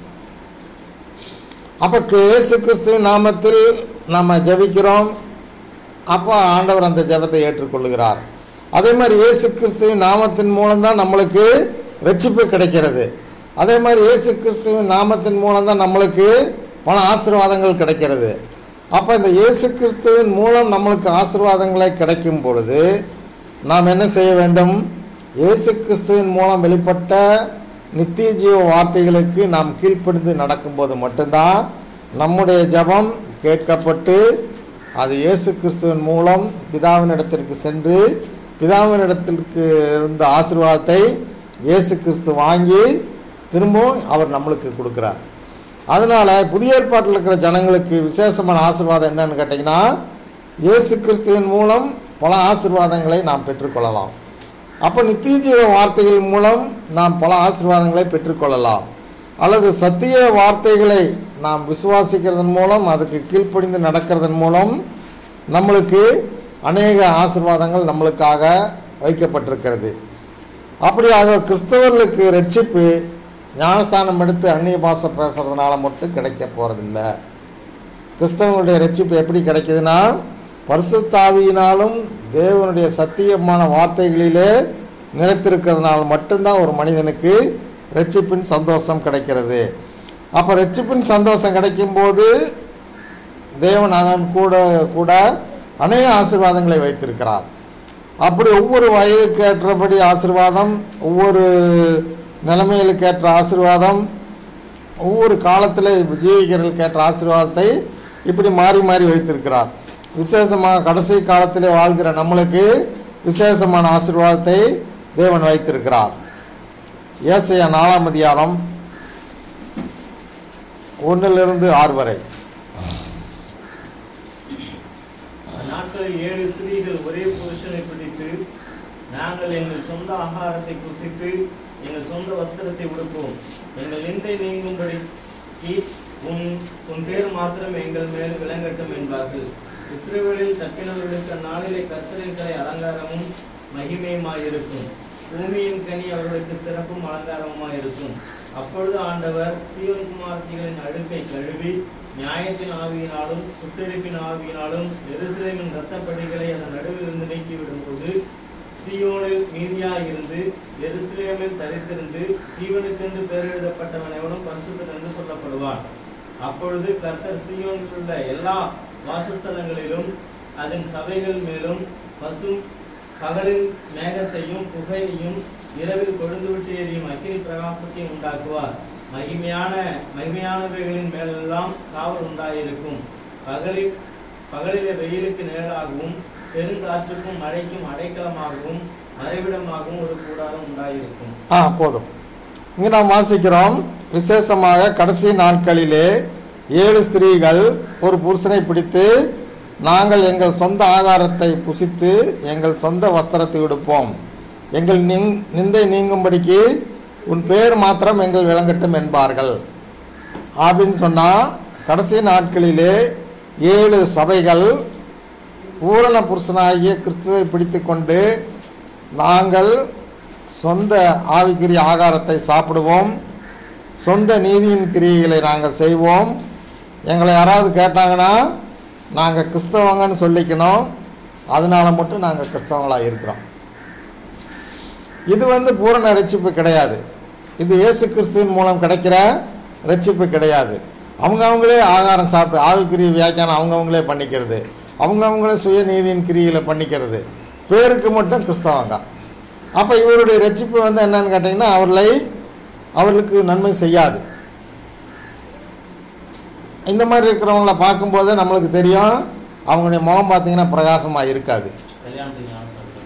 அப்போ இயேசு கிறிஸ்துவின் நாமத்தில் நம்ம ஜெபிக்கிறோம் அப்போ ஆண்டவர் அந்த ஜெபத்தை ஏற்றுக்கொள்கிறார் அதே மாதிரி இயேசு கிறிஸ்துவின் நாமத்தின் மூலம்தான் நம்மளுக்கு ரட்சிப்பு கிடைக்கிறது அதே மாதிரி இயேசு கிறிஸ்துவின் நாமத்தின் மூலம்தான் நம்மளுக்கு பல ஆசீர்வாதங்கள் கிடைக்கிறது அப்போ இந்த இயேசு கிறிஸ்துவின் மூலம் நம்மளுக்கு ஆசீர்வாதங்களை கிடைக்கும் பொழுது நாம் என்ன செய்ய வேண்டும் இயேசு கிறிஸ்துவின் மூலம் வெளிப்பட்ட நித்திய ஜீவ வார்த்தைகளுக்கு நாம் கீழ்ப்படிந்து நடக்கும்போது மட்டும்தான் நம்முடைய ஜெபம் கேட்கப்பட்டு அது இயேசு கிறிஸ்துவின் மூலம் பிதாவினிடத்திற்கு சென்று பிதாவினிடத்திற்கு இருந்த ஆசீர்வாதத்தை இயேசு கிறிஸ்து வாங்கி திரும்பவும் அவர் நம்மளுக்கு கொடுக்குறார் அதனால் புதிய ஏற்பாட்டில் இருக்கிற ஜனங்களுக்கு விசேஷமான ஆசீர்வாதம் என்னன்னு கேட்டிங்கன்னா இயேசு கிறிஸ்துவின் மூலம் பல ஆசீர்வாதங்களை நாம் பெற்றுக்கொள்ளலாம் அப்போ நித்திய ஜீவ வார்த்தைகள் மூலம் நாம் பல ஆசீர்வாதங்களை பெற்றுக்கொள்ளலாம் அல்லது சத்திய வார்த்தைகளை நாம் விசுவாசிக்கிறதன் மூலம் அதுக்கு கீழ்ப்படிந்து நடக்கிறதன் மூலம் நம்மளுக்கு அநேக ஆசீர்வாதங்கள் நம்மளுக்காக வைக்கப்பட்டிருக்கிறது அப்படியாக கிறிஸ்தவர்களுக்கு ரட்சிப்பு ஞானஸ்தானம் எடுத்து அந்நிய பாஷை பேசுறதுனால மட்டும் கிடைக்க போகிறதில்ல கிறிஸ்தவங்களுடைய ரட்சிப்பு எப்படி கிடைக்குதுன்னா பரிசுத்தாவியினாலும் தேவனுடைய சத்தியமான வார்த்தைகளிலே நிலைத்திருக்கிறதுனால மட்டும்தான் ஒரு மனிதனுக்கு ரட்சிப்பின் சந்தோஷம் கிடைக்கிறது அப்போ ரட்சிப்பின் சந்தோஷம் கிடைக்கும்போது தேவன் அதன் கூட கூட அநேக ஆசீர்வாதங்களை வைத்திருக்கிறார் அப்படி ஒவ்வொரு வயதுக்கு ஏற்றபடி ஆசீர்வாதம் ஒவ்வொரு நிலைமைகளுக்கு ஏற்ற ஆசீர்வாதம் ஒவ்வொரு காலத்தில் ஜீவிக்கிறதுக்கு ஏற்ற ஆசீர்வாதத்தை இப்படி மாறி மாறி வைத்திருக்கிறார் விசேஷமாக கடைசி காலத்திலே வாழ்கிற நம்மளுக்கு விசேஷமான ஆசீர்வாதத்தை தேவன் வைத்திருக்கிறார் ஏசையா நாலாம் அதிகாரம் ஒன்றிலிருந்து ஆறு வரை அந்நாட்களில் ஏழு ஸ்திரீகள் ஒரே புருஷனை பிடித்து நாங்கள் எங்கள் சொந்த ஆகாரத்தை புசித்து எங்கள் சொந்த வஸ்திரத்தை உடுப்போம் எங்கள் நிந்தை நீங்கும்படி உன் உன் பேர் மாத்திரம் எங்கள் மேல் விளங்கட்டும் என்பார்கள் இஸ்ரவேலில் தப்பினவர்களுக்கு அந்நாளிலே கர்த்தரின் கலை அலங்காரமும் மகிமையுமாயிருக்கும் பூமியின் கனி அவர்களுக்கு சிறப்பும் அலங்காரமுமாயிருக்கும் அப்பொழுது ஆண்டவர் சீயோன் குமார்த்திகளின் அழுக்கை கழுவி நியாயத்தின் ஆவியினாலும் சுட்டெரிப்பின் ஆவியினாலும் எருசலேமின் இரத்தப்படிகளை அதன் நடுவில் இருந்து நீக்கிவிடும்போது சீயோனில் மீதியாயிருந்து எருசலேமில் தரித்திருந்து ஜீவனுக்கென்று பெயர் எழுதப்பட்டவன் எவனும் பரிசுத்தன் என்று சொல்லப்படுவான் அப்பொழுது கர்த்தர் சீயோனில் உள்ள எல்லா வாசஸ்தலங்களிலும் அதன் சபைகள் மேலும் பசும் பகலில் மேகத்தையும் புகையையும் இரவில் கொழுந்துவிட்டு எரியும் அக்கினி பிரகாசத்தையும் உண்டாக்குவார் மகிமையான மகிமையானவைகளின் மேலெல்லாம் காவல் உண்டாயிருக்கும் பகலில் பகலிலே வெயிலுக்கு நிழலாகவும் பெருங்காற்றுக்கும் மழைக்கும் அடைக்கலமாகவும் மறைவிடமாகவும் ஒரு கூடாரம் உண்டாயிருக்கும் ஆ போதும் இங்கே நாம் வாசிக்கிறோம் விசேஷமாக கடைசி நாட்களிலே ஏழு ஸ்திரீகள் ஒரு புருஷனை பிடித்து நாங்கள் எங்கள் சொந்த ஆகாரத்தை புசித்து எங்கள் சொந்த வஸ்திரத்தை உடுப்போம் எங்கள் நிங் நிந்தை நீங்கும்படிக்கு உன் பேர் மாத்திரம் எங்கள் விளங்கட்டும் என்பார்கள் அப்படின்னு சொன்னால் கடைசி நாட்களிலே ஏழு சபைகள் பூரண புருஷனாகிய கிறிஸ்துவை பிடித்து கொண்டு நாங்கள் சொந்த ஆவிக்குரிய ஆகாரத்தை சாப்பிடுவோம் சொந்த நீதியின் கிரியைகளை நாங்கள் செய்வோம் எங்களை யாராவது கேட்டாங்கன்னா நாங்கள் கிறிஸ்தவங்கன்னு சொல்லிக்கணும் அதனால மட்டும் நாங்கள் கிறிஸ்தவங்களாக இருக்கிறோம் இது வந்து பூரண ரட்சிப்பு கிடையாது இது இயேசு கிறிஸ்துவின் மூலம் கிடைக்கிற ரட்சிப்பு கிடையாது அவங்க அவங்களே ஆகாரம் சாப்பிட்டு ஆவிக்குரிய வியாக்கியானம் அவங்கவுங்களே பண்ணிக்கிறது அவங்கவுங்களே சுயநீதியின் கிரியில் பண்ணிக்கிறது பேருக்கு மட்டும் கிறிஸ்தவங்க அப்போ இவருடைய ரட்சிப்பு வந்து என்னன்னு கேட்டிங்கன்னா அவர்களை அவர்களுக்கு நன்மை செய்யாது இந்த மாதிரி இருக்கிறவங்கள பார்க்கும்போதே நம்மளுக்கு தெரியும் அவங்களுடைய முகம் பார்த்தீங்கன்னா பிரகாசமாக இருக்காது கல்யாணத்துக்கு ஆசை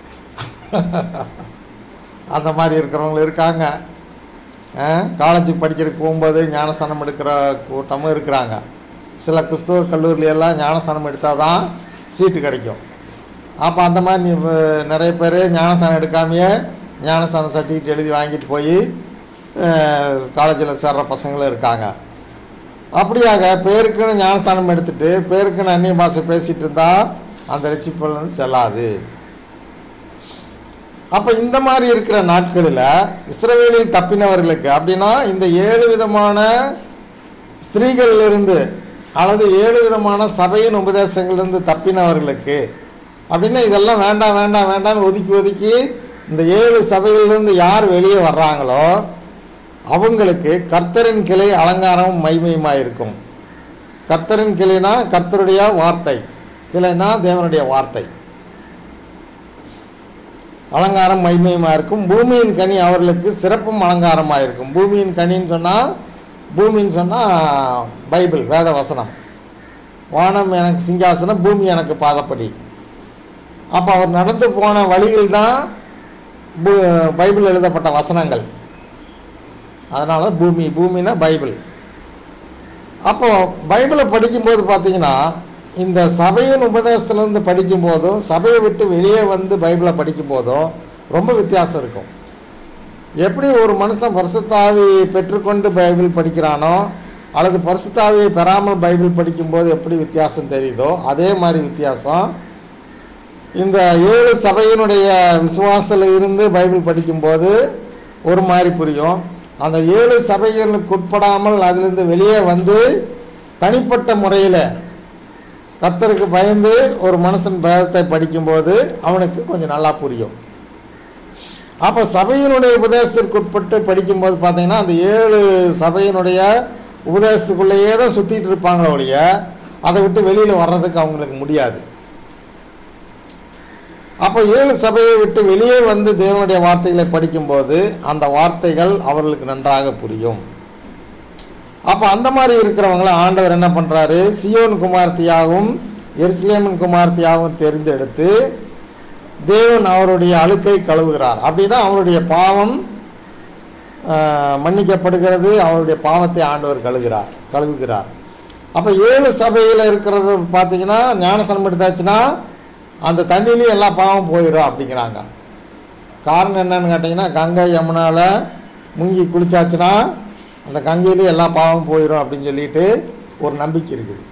அந்த மாதிரி இருக்கிறவங்க இருக்காங்க காலேஜ் படிக்கிறதுக்கு போகும்போது ஞானஸ்தானம் எடுக்கிற கூட்டமும் இருக்கிறாங்க சில கிறிஸ்துவ கல்லூரியிலெல்லாம் ஞானஸ்தானம் எடுத்தால் தான் சீட்டு கிடைக்கும் அப்போ அந்த மாதிரி நீ வ- நிறைய பேர் ஞானஸ்தானம் எடுக்காமையே ஞானஸ்தானம் சர்டிஃபிகேட் எழுதி வாங்கிட்டு போய் காலேஜில் சேர்ற பசங்களும் இருக்காங்க அப்படியாக பேருக்குன்னு ஞானஸ்தானம் எடுத்துட்டு பேருக்குன்னு அந்நிய பாஷை பேசிகிட்டு இருந்தால் அந்த ரட்சிப்புகள் வந்து செல்லாது அப்போ இந்த மாதிரி இருக்கிற நாட்களில் இஸ்ரவேலில் தப்பினவர்களுக்கு அப்படின்னா இந்த ஏழு விதமான ஸ்திரீகளிலிருந்து அல்லது ஏழு விதமான சபையின் உபதேசங்களிலிருந்து தப்பினவர்களுக்கு அப்படின்னா இதெல்லாம் வேண்டாம் வேண்டாம் வேண்டாம்னு ஒதுக்கி ஒதுக்கி இந்த ஏழு சபையிலிருந்து யார் வெளியே வர்றாங்களோ அவங்களுக்கு கர்த்தரின் கிளை அலங்காரமும் மைமையுமாக இருக்கும் கர்த்தரின் கிளைனா கர்த்தருடைய வார்த்தை கிளைனா தேவனுடைய வார்த்தை அலங்காரம் மைமையுமாக இருக்கும் பூமியின் கனி அவர்களுக்கு சிறப்பும் அலங்காரமாக இருக்கும் பூமியின் கனின்னு சொன்னால் பூமின்னு சொன்னால் பைபிள் வேத வசனம் வானம் எனக்கு சிங்காசனம் பூமி எனக்கு பாதப்படி அப்போ அவர் நடந்து போன வழியில் தான் பூ- பைபிள் எழுதப்பட்ட வசனங்கள் அதனால பூமி பூமினா பைபிள் அப்போ பைபிளை படிக்கும்போது பார்த்தீங்கன்னா இந்த சபையின் உபதேசத்துலேருந்து படிக்கும்போதும் சபையை விட்டு வெளியே வந்து பைபிளை படிக்கும்போதும் ரொம்ப வித்தியாசம் இருக்கும் எப்படி ஒரு மனுஷன் பரிசுத்தாவி பெற்றுக்கொண்டு பைபிள் படிக்கிறானோ அல்லது பரிசுத்தாவியை பெறாமல் பைபிள் படிக்கும்போது எப்படி வித்தியாசம் தெரியுதோ அதே மாதிரி வித்தியாசம் இந்த ஏழு சபையினுடைய விசுவாசத்தில் இருந்து பைபிள் படிக்கும்போது ஒரு மாதிரி புரியும் அந்த ஏழு சபைகளுக்கு உட்படாமல் அதிலிருந்து வெளியே வந்து தனிப்பட்ட முறையில் கர்த்தருக்கு பயந்து ஒரு மனுஷன் வேதத்தை படிக்கும்போது அவனுக்கு கொஞ்சம் நல்லா புரியும் அப்போ சபையினுடைய உபதேசத்திற்கு உட்பட்டு படிக்கும்போது பார்த்தீங்கன்னா அந்த ஏழு சபையினுடைய உபதேசத்துக்குள்ளேயே தான் சுற்றிட்டு இருப்பாங்களே ஒழிய அதை விட்டு வெளியில் வர்றதுக்கு அவங்களுக்கு முடியாது அப்போ ஏழு சபையை விட்டு வெளியே வந்து தேவனுடைய வார்த்தைகளை படிக்கும்போது அந்த வார்த்தைகள் அவர்களுக்கு நன்றாக புரியும் அப்போ அந்த மாதிரி இருக்கிறவங்கள ஆண்டவர் என்ன பண்ணுறாரு சியோன் குமார்த்தியாகவும் எருசலேமின் குமார்த்தியாகவும் தெரிந்தெடுத்து தேவன் அவருடைய அழுக்கை கழுவுகிறார் அப்படின்னா அவருடைய பாவம் ஆஹ், மன்னிக்கப்படுகிறது அவருடைய பாவத்தை ஆண்டவர் கழுவுகிறார் கழுவுகிறார் அப்போ ஏழு சபையில் இருக்கிறது பார்த்தீங்கன்னா ஞானசனம் எடுத்தாச்சுன்னா அந்த தண்ணியிலையும் எல்லா பாவம் போயிடும் அப்படிங்கிறாங்க காரணம் என்னன்னு கேட்டிங்கன்னா கங்கை யமுனாவில் முங்கி குளிச்சாச்சுன்னா அந்த கங்கையிலே எல்லா பாவமும் போயிடும் அப்படின்னு சொல்லிட்டு ஒரு நம்பிக்கை இருக்குது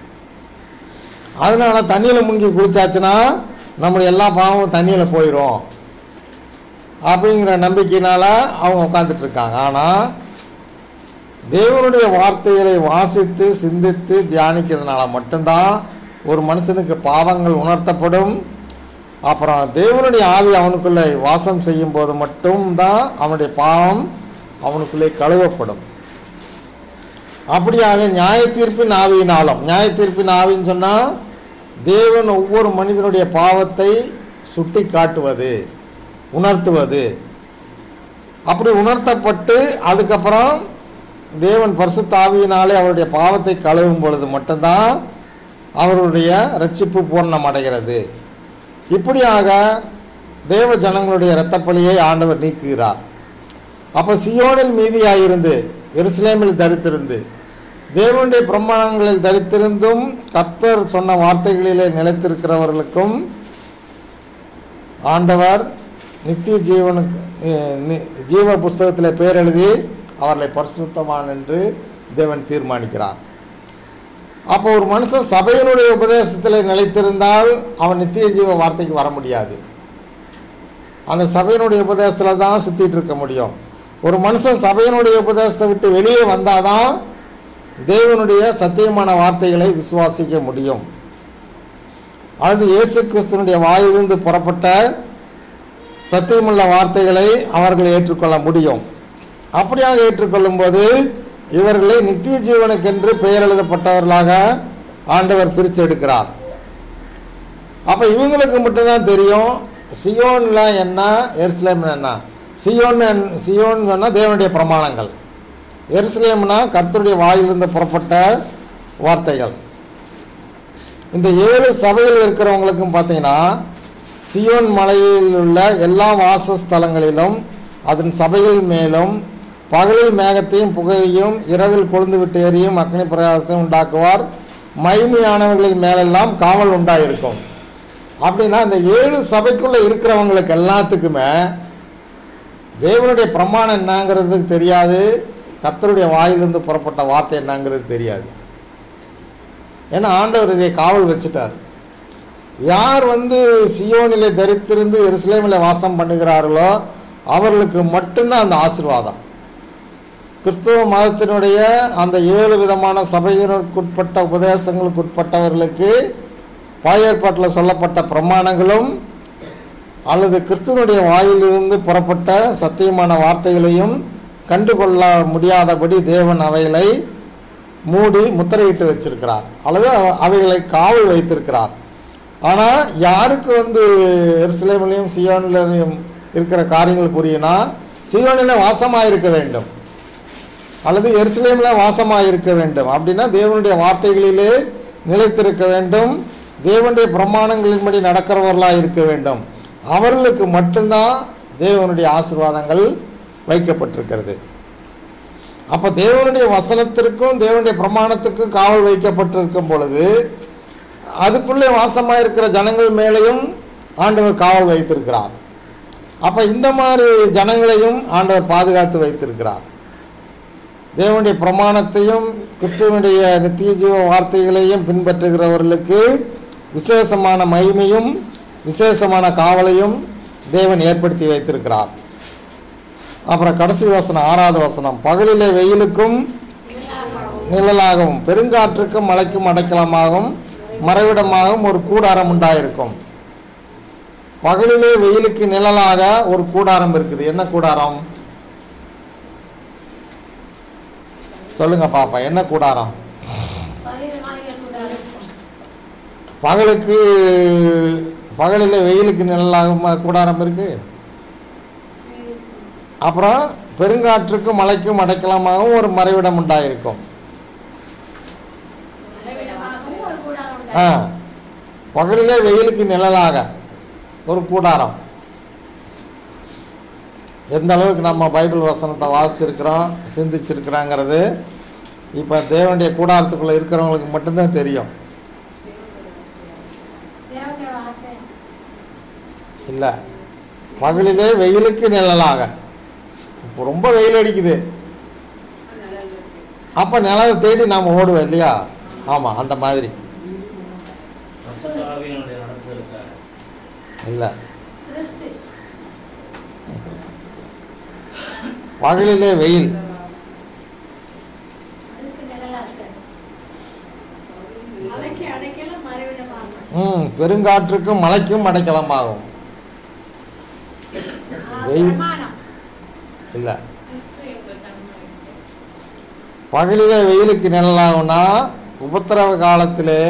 அதனால தண்ணியில் முங்கி குளிச்சாச்சுன்னா நம்முடைய எல்லா பாவமும் தண்ணியில் போயிடும் அப்படிங்கிற நம்பிக்கையினால அவங்க உட்காந்துட்டு இருக்காங்க ஆனால் தேவனுடைய வார்த்தைகளை வாசித்து சிந்தித்து தியானிக்கிறதுனால மட்டும்தான் ஒரு மனுஷனுக்கு பாவங்கள் உணர்த்தப்படும் அப்புறம் தேவனுடைய ஆவி அவனுக்குள்ளே வாசம் செய்யும் போது மட்டும்தான் அவனுடைய பாவம் அவனுக்குள்ளே கழுவப்படும் அப்படியாக நியாய தீர்ப்பின் ஆவியினாலும் நியாய தீர்ப்பின் ஆவின்னு சொன்னால் தேவன் ஒவ்வொரு மனிதனுடைய பாவத்தை சுட்டி காட்டுவது உணர்த்துவது அப்படி உணர்த்தப்பட்டு அதுக்கப்புறம் தேவன் பரிசுத்த ஆவியினாலே அவருடைய பாவத்தை கழுவும் பொழுது மட்டும்தான் அவருடைய ரட்சிப்பு பூர்ணம் அடைகிறது இப்படியாக தேவ ஜனங்களுடைய இரத்தப்பலியை ஆண்டவர் நீக்குகிறார் அப்போ சியோனில் மீதியாயிருந்து எருசலேமில் தரித்திருந்து தேவனுடைய பிரமாணங்களில் தரித்திருந்தும் கர்த்தர் சொன்ன வார்த்தைகளிலே நிலைத்திருக்கிறவர்களுக்கும் ஆண்டவர் நித்திய ஜீவனுக்கு அஹ், நி- ஜீவ புஸ்தகத்தில் பேர் எழுதி அவர்களை பரிசுத்தவான் என்று தேவன் தீர்மானிக்கிறார் அப்போ ஒரு மனுஷன் சபையினுடைய உபதேசத்தில் நிலைத்திருந்தால் அவன் நித்திய ஜீவ வார்த்தைக்கு வர முடியாது அந்த சபையினுடைய உபதேசத்தில் தான் சுற்றிட்டு இருக்க முடியும் ஒரு மனுஷன் சபையினுடைய உபதேசத்தை விட்டு வெளியே வந்தாதான் தேவனுடைய சத்தியமான வார்த்தைகளை விசுவாசிக்க முடியும் அது இயேசு கிறிஸ்துவனுடைய வாயிலிருந்து புறப்பட்ட சத்தியமுள்ள வார்த்தைகளை அவர்கள் ஏற்றுக்கொள்ள முடியும் அப்படியாக ஏற்றுக்கொள்ளும்போது இவர்களை நித்திய ஜீவனுக்கென்று பெயர் எழுதப்பட்டவர்களாக ஆண்டவர் பிரித்து எடுக்கிறார் அப்போ இவங்களுக்கு மட்டும்தான் தெரியும் சியோன்ல என்ன எருசலேம்ல என்ன சியோன் என்- சியோன் சொன்னால் தேவனுடைய பிரமாணங்கள் எருசலேம்னா கர்த்தருடைய வாயிலிருந்து புறப்பட்ட வார்த்தைகள் இந்த ஏழு சபையில் இருக்கிறவங்களுக்கும் பார்த்தீங்கன்னா சியோன் மலையில் உள்ள எல்லா வாசஸ்தலங்களிலும் அதன் சபைகள் மேலும் பகலில் மேகத்தையும் புகையையும் இரவில் கொழுந்து விட்டு எரியும் அக்னி பிரகாசத்தையும் உண்டாக்குவார் மைமையானவர்களின் மேலெல்லாம் காவல் உண்டாயிருக்கும் அப்படின்னா இந்த ஏழு சபைக்குள்ளே இருக்கிறவங்களுக்கு எல்லாத்துக்குமே தேவனுடைய பிரமாணம் என்னங்கிறது தெரியாது கர்த்தருடைய வாயிலிருந்து புறப்பட்ட வார்த்தை என்னங்கிறது தெரியாது ஏன்னா ஆண்டவர் இதை காவல் வச்சுட்டார் யார் வந்து சியோனிலே தரித்திருந்து எருசலேமில் வாசம் பண்ணுகிறார்களோ அவர்களுக்கு மட்டும்தான் அந்த ஆசீர்வாதம் கிறிஸ்துவ மதத்தினுடைய அந்த ஏழு விதமான சபையினருக்குட்பட்ட உபதேசங்களுக்கு உட்பட்டவர்களுக்கு பாயற்பாட்டில் சொல்லப்பட்ட பிரமாணங்களும் அல்லது கிறிஸ்துவனுடைய வாயிலிருந்து புறப்பட்ட சத்தியமான வார்த்தைகளையும் கண்டுகொள்ள முடியாதபடி தேவன் அவைகளை மூடி முத்திரையிட்டு வச்சிருக்கிறார் அல்லது அவ- அவைகளை காவல் வைத்திருக்கிறார் ஆனால் யாருக்கு வந்து எருசலேமிலையும் சியோனிலையும் இருக்கிற காரியங்கள் புரியும்னா சியோனில் வாசமாக இருக்க வேண்டும் அல்லது எருசலேமில் வாசமாக இருக்க வேண்டும் அப்படின்னா தேவனுடைய வார்த்தைகளிலே நிலைத்திருக்க வேண்டும் தேவனுடைய பிரமாணங்களின்படி நடக்கிறவர்களாக இருக்க வேண்டும் அவர்களுக்கு மட்டும்தான் தேவனுடைய ஆசீர்வாதங்கள் வைக்கப்பட்டிருக்கிறது அப்போ தேவனுடைய வசனத்திற்கும் தேவனுடைய பிரமாணத்துக்கும் காவல் வைக்கப்பட்டிருக்கும் பொழுது அதுக்குள்ளே வாசமாக இருக்கிற ஜனங்கள் மேலேயும் ஆண்டவர் காவல் வைத்திருக்கிறார் அப்போ இந்த மாதிரி ஜனங்களையும் ஆண்டவர் பாதுகாத்து வைத்திருக்கிறார் தேவனுடைய பிரமாணத்தையும் கிறிஸ்துவனுடைய நித்திய ஜீவ வார்த்தைகளையும் பின்பற்றுகிறவர்களுக்கு விசேஷமான மகிமையும் விசேஷமான காவலையும் தேவன் ஏற்படுத்தி வைத்திருக்கிறார் அப்புறம் கடைசி வசனம் ஆறாவது வசனம் பகலிலே வெயிலுக்கும் நிழலாகவும் பெருங்காற்றுக்கும் மழைக்கும் அடைக்கலமாகவும் மறைவிடமாகவும் ஒரு கூடாரம் உண்டாயிருக்கும் பகலிலே வெயிலுக்கு நிழலாக ஒரு கூடாரம் இருக்குது என்ன கூடாரம் சொல்லுங்க பாப்பா என்ன கூடாரம் சரீரமாகிய கூடாரம். பகலுக்கு பகலில் வெயிலுக்கு நிழலாக கூடாரம் இருக்கு அப்புறம் பெருங்காற்றுக்கும் மழைக்கும் அடைக்கலமாகவும் ஒரு மறைவிடம் உண்டாயிருக்கும் மறைவிடமாகவும் ஒரு கூடாரம் ஆ உண்டாயிருக்கும். பகலிலே வெயிலுக்கு நிழலாக ஒரு கூடாரம் எந்த அளவுக்கு நம்ம பைபிள் வசனத்தை வாசிச்சிருக்கிறோம் சிந்திச்சிருக்கிறோங்கிறது இப்போ தேவனுடைய கூடாரத்துக்குள்ளே இருக்கிறவங்களுக்கு மட்டும்தான் தெரியும் தேவனுடைய வார்த்தை இல்லை பகலிலே வெயிலுக்கு நிழலாக இப்போ ரொம்ப வெயில் அடிக்குது அப்போ நிலத்தை தேடி நாம் ஓடுவோம் இல்லையா ஆமாம் அந்த மாதிரி பரிசுத்த ஆவியானுடைய நடத்துதலுக்காக இல்லை கிறிஸ்து பகலிலே வெயில் அதுக்கு நிழலா இருக்காரு மலைக்கு அடைக்கல மறைவிடமாக ம் பெருங்காற்றுக்கும் மழைக்கும் அடைக்கலமாகும் வெயில். பிரமாணம் இல்லை கிறிஸ்து எங்கள் தன்மை பகலிலே வெயிலுக்கு நிழலாகும்னா உபத்திரவ காலத்திலே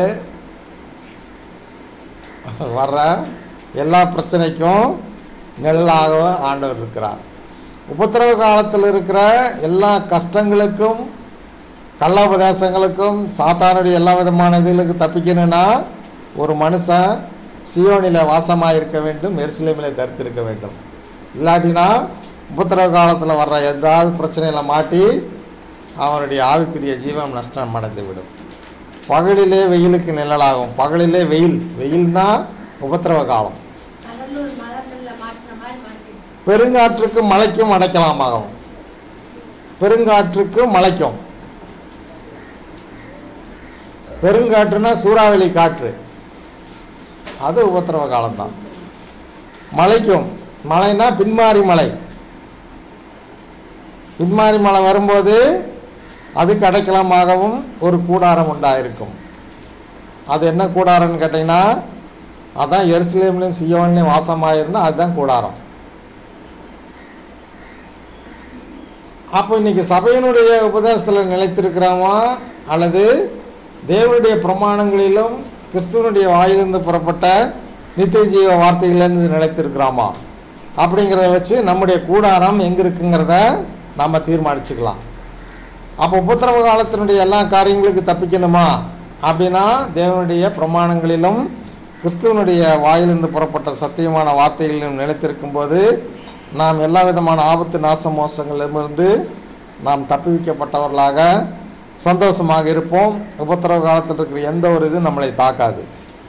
வர்ற எல்லா பிரச்சனைக்கும் நிழலாக ஆண்டவர் இருக்கிறார் உபத்திரவ காலத்தில் இருக்கிற எல்லா கஷ்டங்களுக்கும் கள்ளோபதேசங்களுக்கும் சாத்தானுடைய எல்லா விதமான இதுகளுக்கு தப்பிக்கணும்னா ஒரு மனுஷன் சியோனில் வாசமாக இருக்க வேண்டும் எருசலேமில் தரித்திருக்க வேண்டும் இல்லாட்டினா உபத்திரவ காலத்தில் வர்ற ஏதாவது பிரச்சனையில் மாட்டி அவனுடைய ஆவிக்குரிய ஜீவன் நஷ்டம் அடைந்து விடும் பகலிலே வெயிலுக்கு நிழலாகும் பகலிலே வெயில் வெயில்னா உபத்திரவ காலம் கடலூர் மலர்ல மாட்டின மாதிரி மாட்டி பெருங்காற்றுக்கும் மழைக்கும் அடைக்கலாமாகும் பெருங்காற்றுக்கும் மழைக்கும் பெருங்காற்றுனா சூறாவளி காற்று அது உபத்திரவ காலம்தான் மழைக்கும் மழைனா பின்மாறி மழை பின்மாறி மழை வரும்போது அதுக்கு அடைக்கலமாகவும் ஒரு கூடாரம் உண்டாயிருக்கும் அது என்ன கூடாரம்னு கேட்டிங்கன்னா அதான் எருசலேம்லையும் சியோன்லையும் வாசமாக இருந்தால் அதுதான் கூடாரம் அப்போ இன்னைக்கு சபையினுடைய உபதேசத்தில் நிலைத்திருக்கிறோமா அல்லது தேவனுடைய பிரமாணங்களிலும் கிறிஸ்துவனுடைய வாயிலிருந்து புறப்பட்ட நித்திய ஜீவ வார்த்தைகளிலிருந்து நிலைத்திருக்கிறோமா அப்படிங்கிறத வச்சு நம்முடைய கூடாரம் எங்கே இருக்குங்கிறத நம்ம தீர்மானிச்சுக்கலாம் அப்போ உபத்திரவ காலத்தினுடைய எல்லா காரியங்களுக்கு தப்பிக்கணுமா அப்படின்னா தேவனுடைய பிரமாணங்களிலும் கிறிஸ்துவனுடைய வாயிலிருந்து புறப்பட்ட சத்தியமான வார்த்தைகளிலும் நிலைத்திருக்கும் போது நாம் எல்லா விதமான ஆபத்து நாச மோசங்களிலிருந்து நாம் தப்புவிக்கப்பட்டவர்களாக சந்தோஷமாக இருப்போம் உபத்திரவ காலத்தில் இருக்கிற எந்த ஒரு இது நம்மளை தாக்காது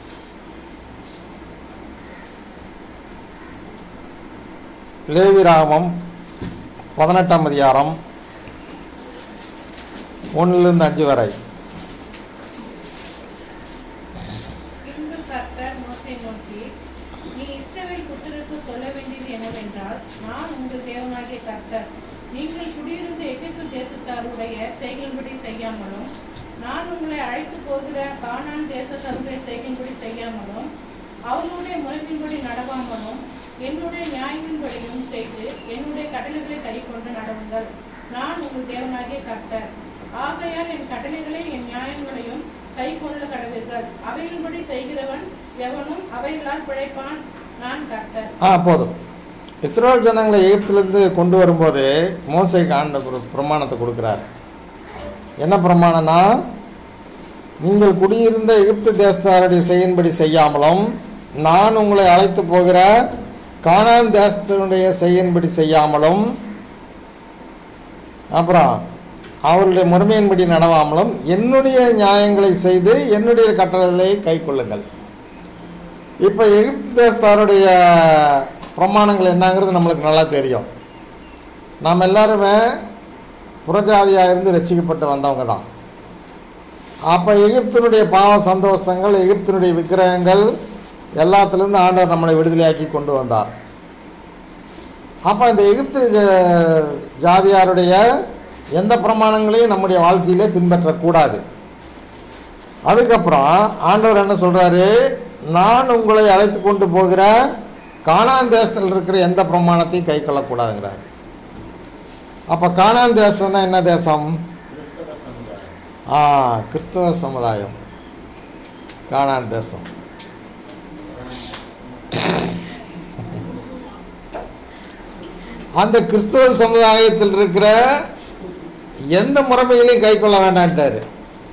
லேவிராமம் பதினெட்டாம் அதிகாரம் ஒன்றிலிருந்து அஞ்சு வரை பின்பு கர்த்தர் மோசே நோக்கி நீ இஸ்ரவேல் புத்திரருக்கு சொல்ல வேண்டியது என்னவென்றால் நான் உங்கள் தேவனாகிய கர்த்தர் நீங்கள் குடியிருந்த எகிப்து தேசத்தாருடைய செய்கையின்படி செய்யாமலும் நான் உங்களை அழைத்து போகிற கானான் தேசத்தாருடைய செய்கையின்படி செய்யாமலும் அவர்களுடைய முறையின்படி நடவாமலும் என்னுடைய நியாயங்களின்படியும் செய்து என்னுடைய கட்டளைகளை கைக்கொண்டு நடவுங்கள் நான் உங்கள் தேவனாகிய கர்த்தர் ஆகையால் என் கட்டளைகளை என் நியாயங்களையும் கைக்கொள்ள கடவீர்கள் அவைகளின்படி செய்கிறவன் எவனும் அவைகளால் பிழைப்பான் நான் கர்த்தர் ஆ போதும் இஸ்ரேல் ஜனங்களை எகிப்திலிருந்து கொண்டு வரும்போது மோசைக்கு ஆண்ட ஒரு பிரமாணத்தை கொடுக்குறார் என்ன பிரமாணம்னா நீங்கள் குடியிருந்த எகிப்து தேசத்தாருடைய செய்யின்படி செய்யாமலும் நான் உங்களை அழைத்து போகிற கானான் தேசத்தினுடைய செய்யின்படி செய்யாமலும் அப்புறம் அவருடைய முறைமையின்படி நடவாமலும் என்னுடைய நியாயங்களை செய்து என்னுடைய கட்டளைகளை கைக்கொள்ளுங்கள் இப்போ எகிப்து தேசத்தாருடைய பிரமாணங்கள் என்னங்கிறது நம்மளுக்கு நல்லா தெரியும் நாம் எல்லாருமே புறஜாதியாக இருந்து ரட்சிக்கப்பட்டு வந்தவங்க தான் அப்போ எகிப்தினுடைய பாவ சந்தோஷங்கள் எகிப்தினுடைய விக்கிரகங்கள் எல்லாத்துலேருந்து ஆண்டவர் நம்மளை விடுதலையாக்கி கொண்டு வந்தார் அப்போ இந்த எகிப்து ஜ- ஜாதியாருடைய எந்த பிரமாணங்களையும் நம்முடைய வாழ்க்கையிலே பின்பற்றக்கூடாது அதுக்கப்புறம் ஆண்டவர் என்ன சொல்கிறாரு நான் உங்களை அழைத்து கொண்டு போகிற கானான் தேசத்தில் இருக்கிற எந்த பிரமாணத்தையும் கை கொள்ளக்கூடாதுங்கிறாரு அப்போ கானான் தேசம்னா என்ன தேசம் கிறிஸ்தவ சமுதாயம் ஆ கிறிஸ்தவ சமுதாயம் கானான் தேசம் அந்த கிறிஸ்தவ சமுதாயத்தில் இருக்கிற எந்த முறைமைகளையும் கை கொள்ள வேண்டான்ட்டாரு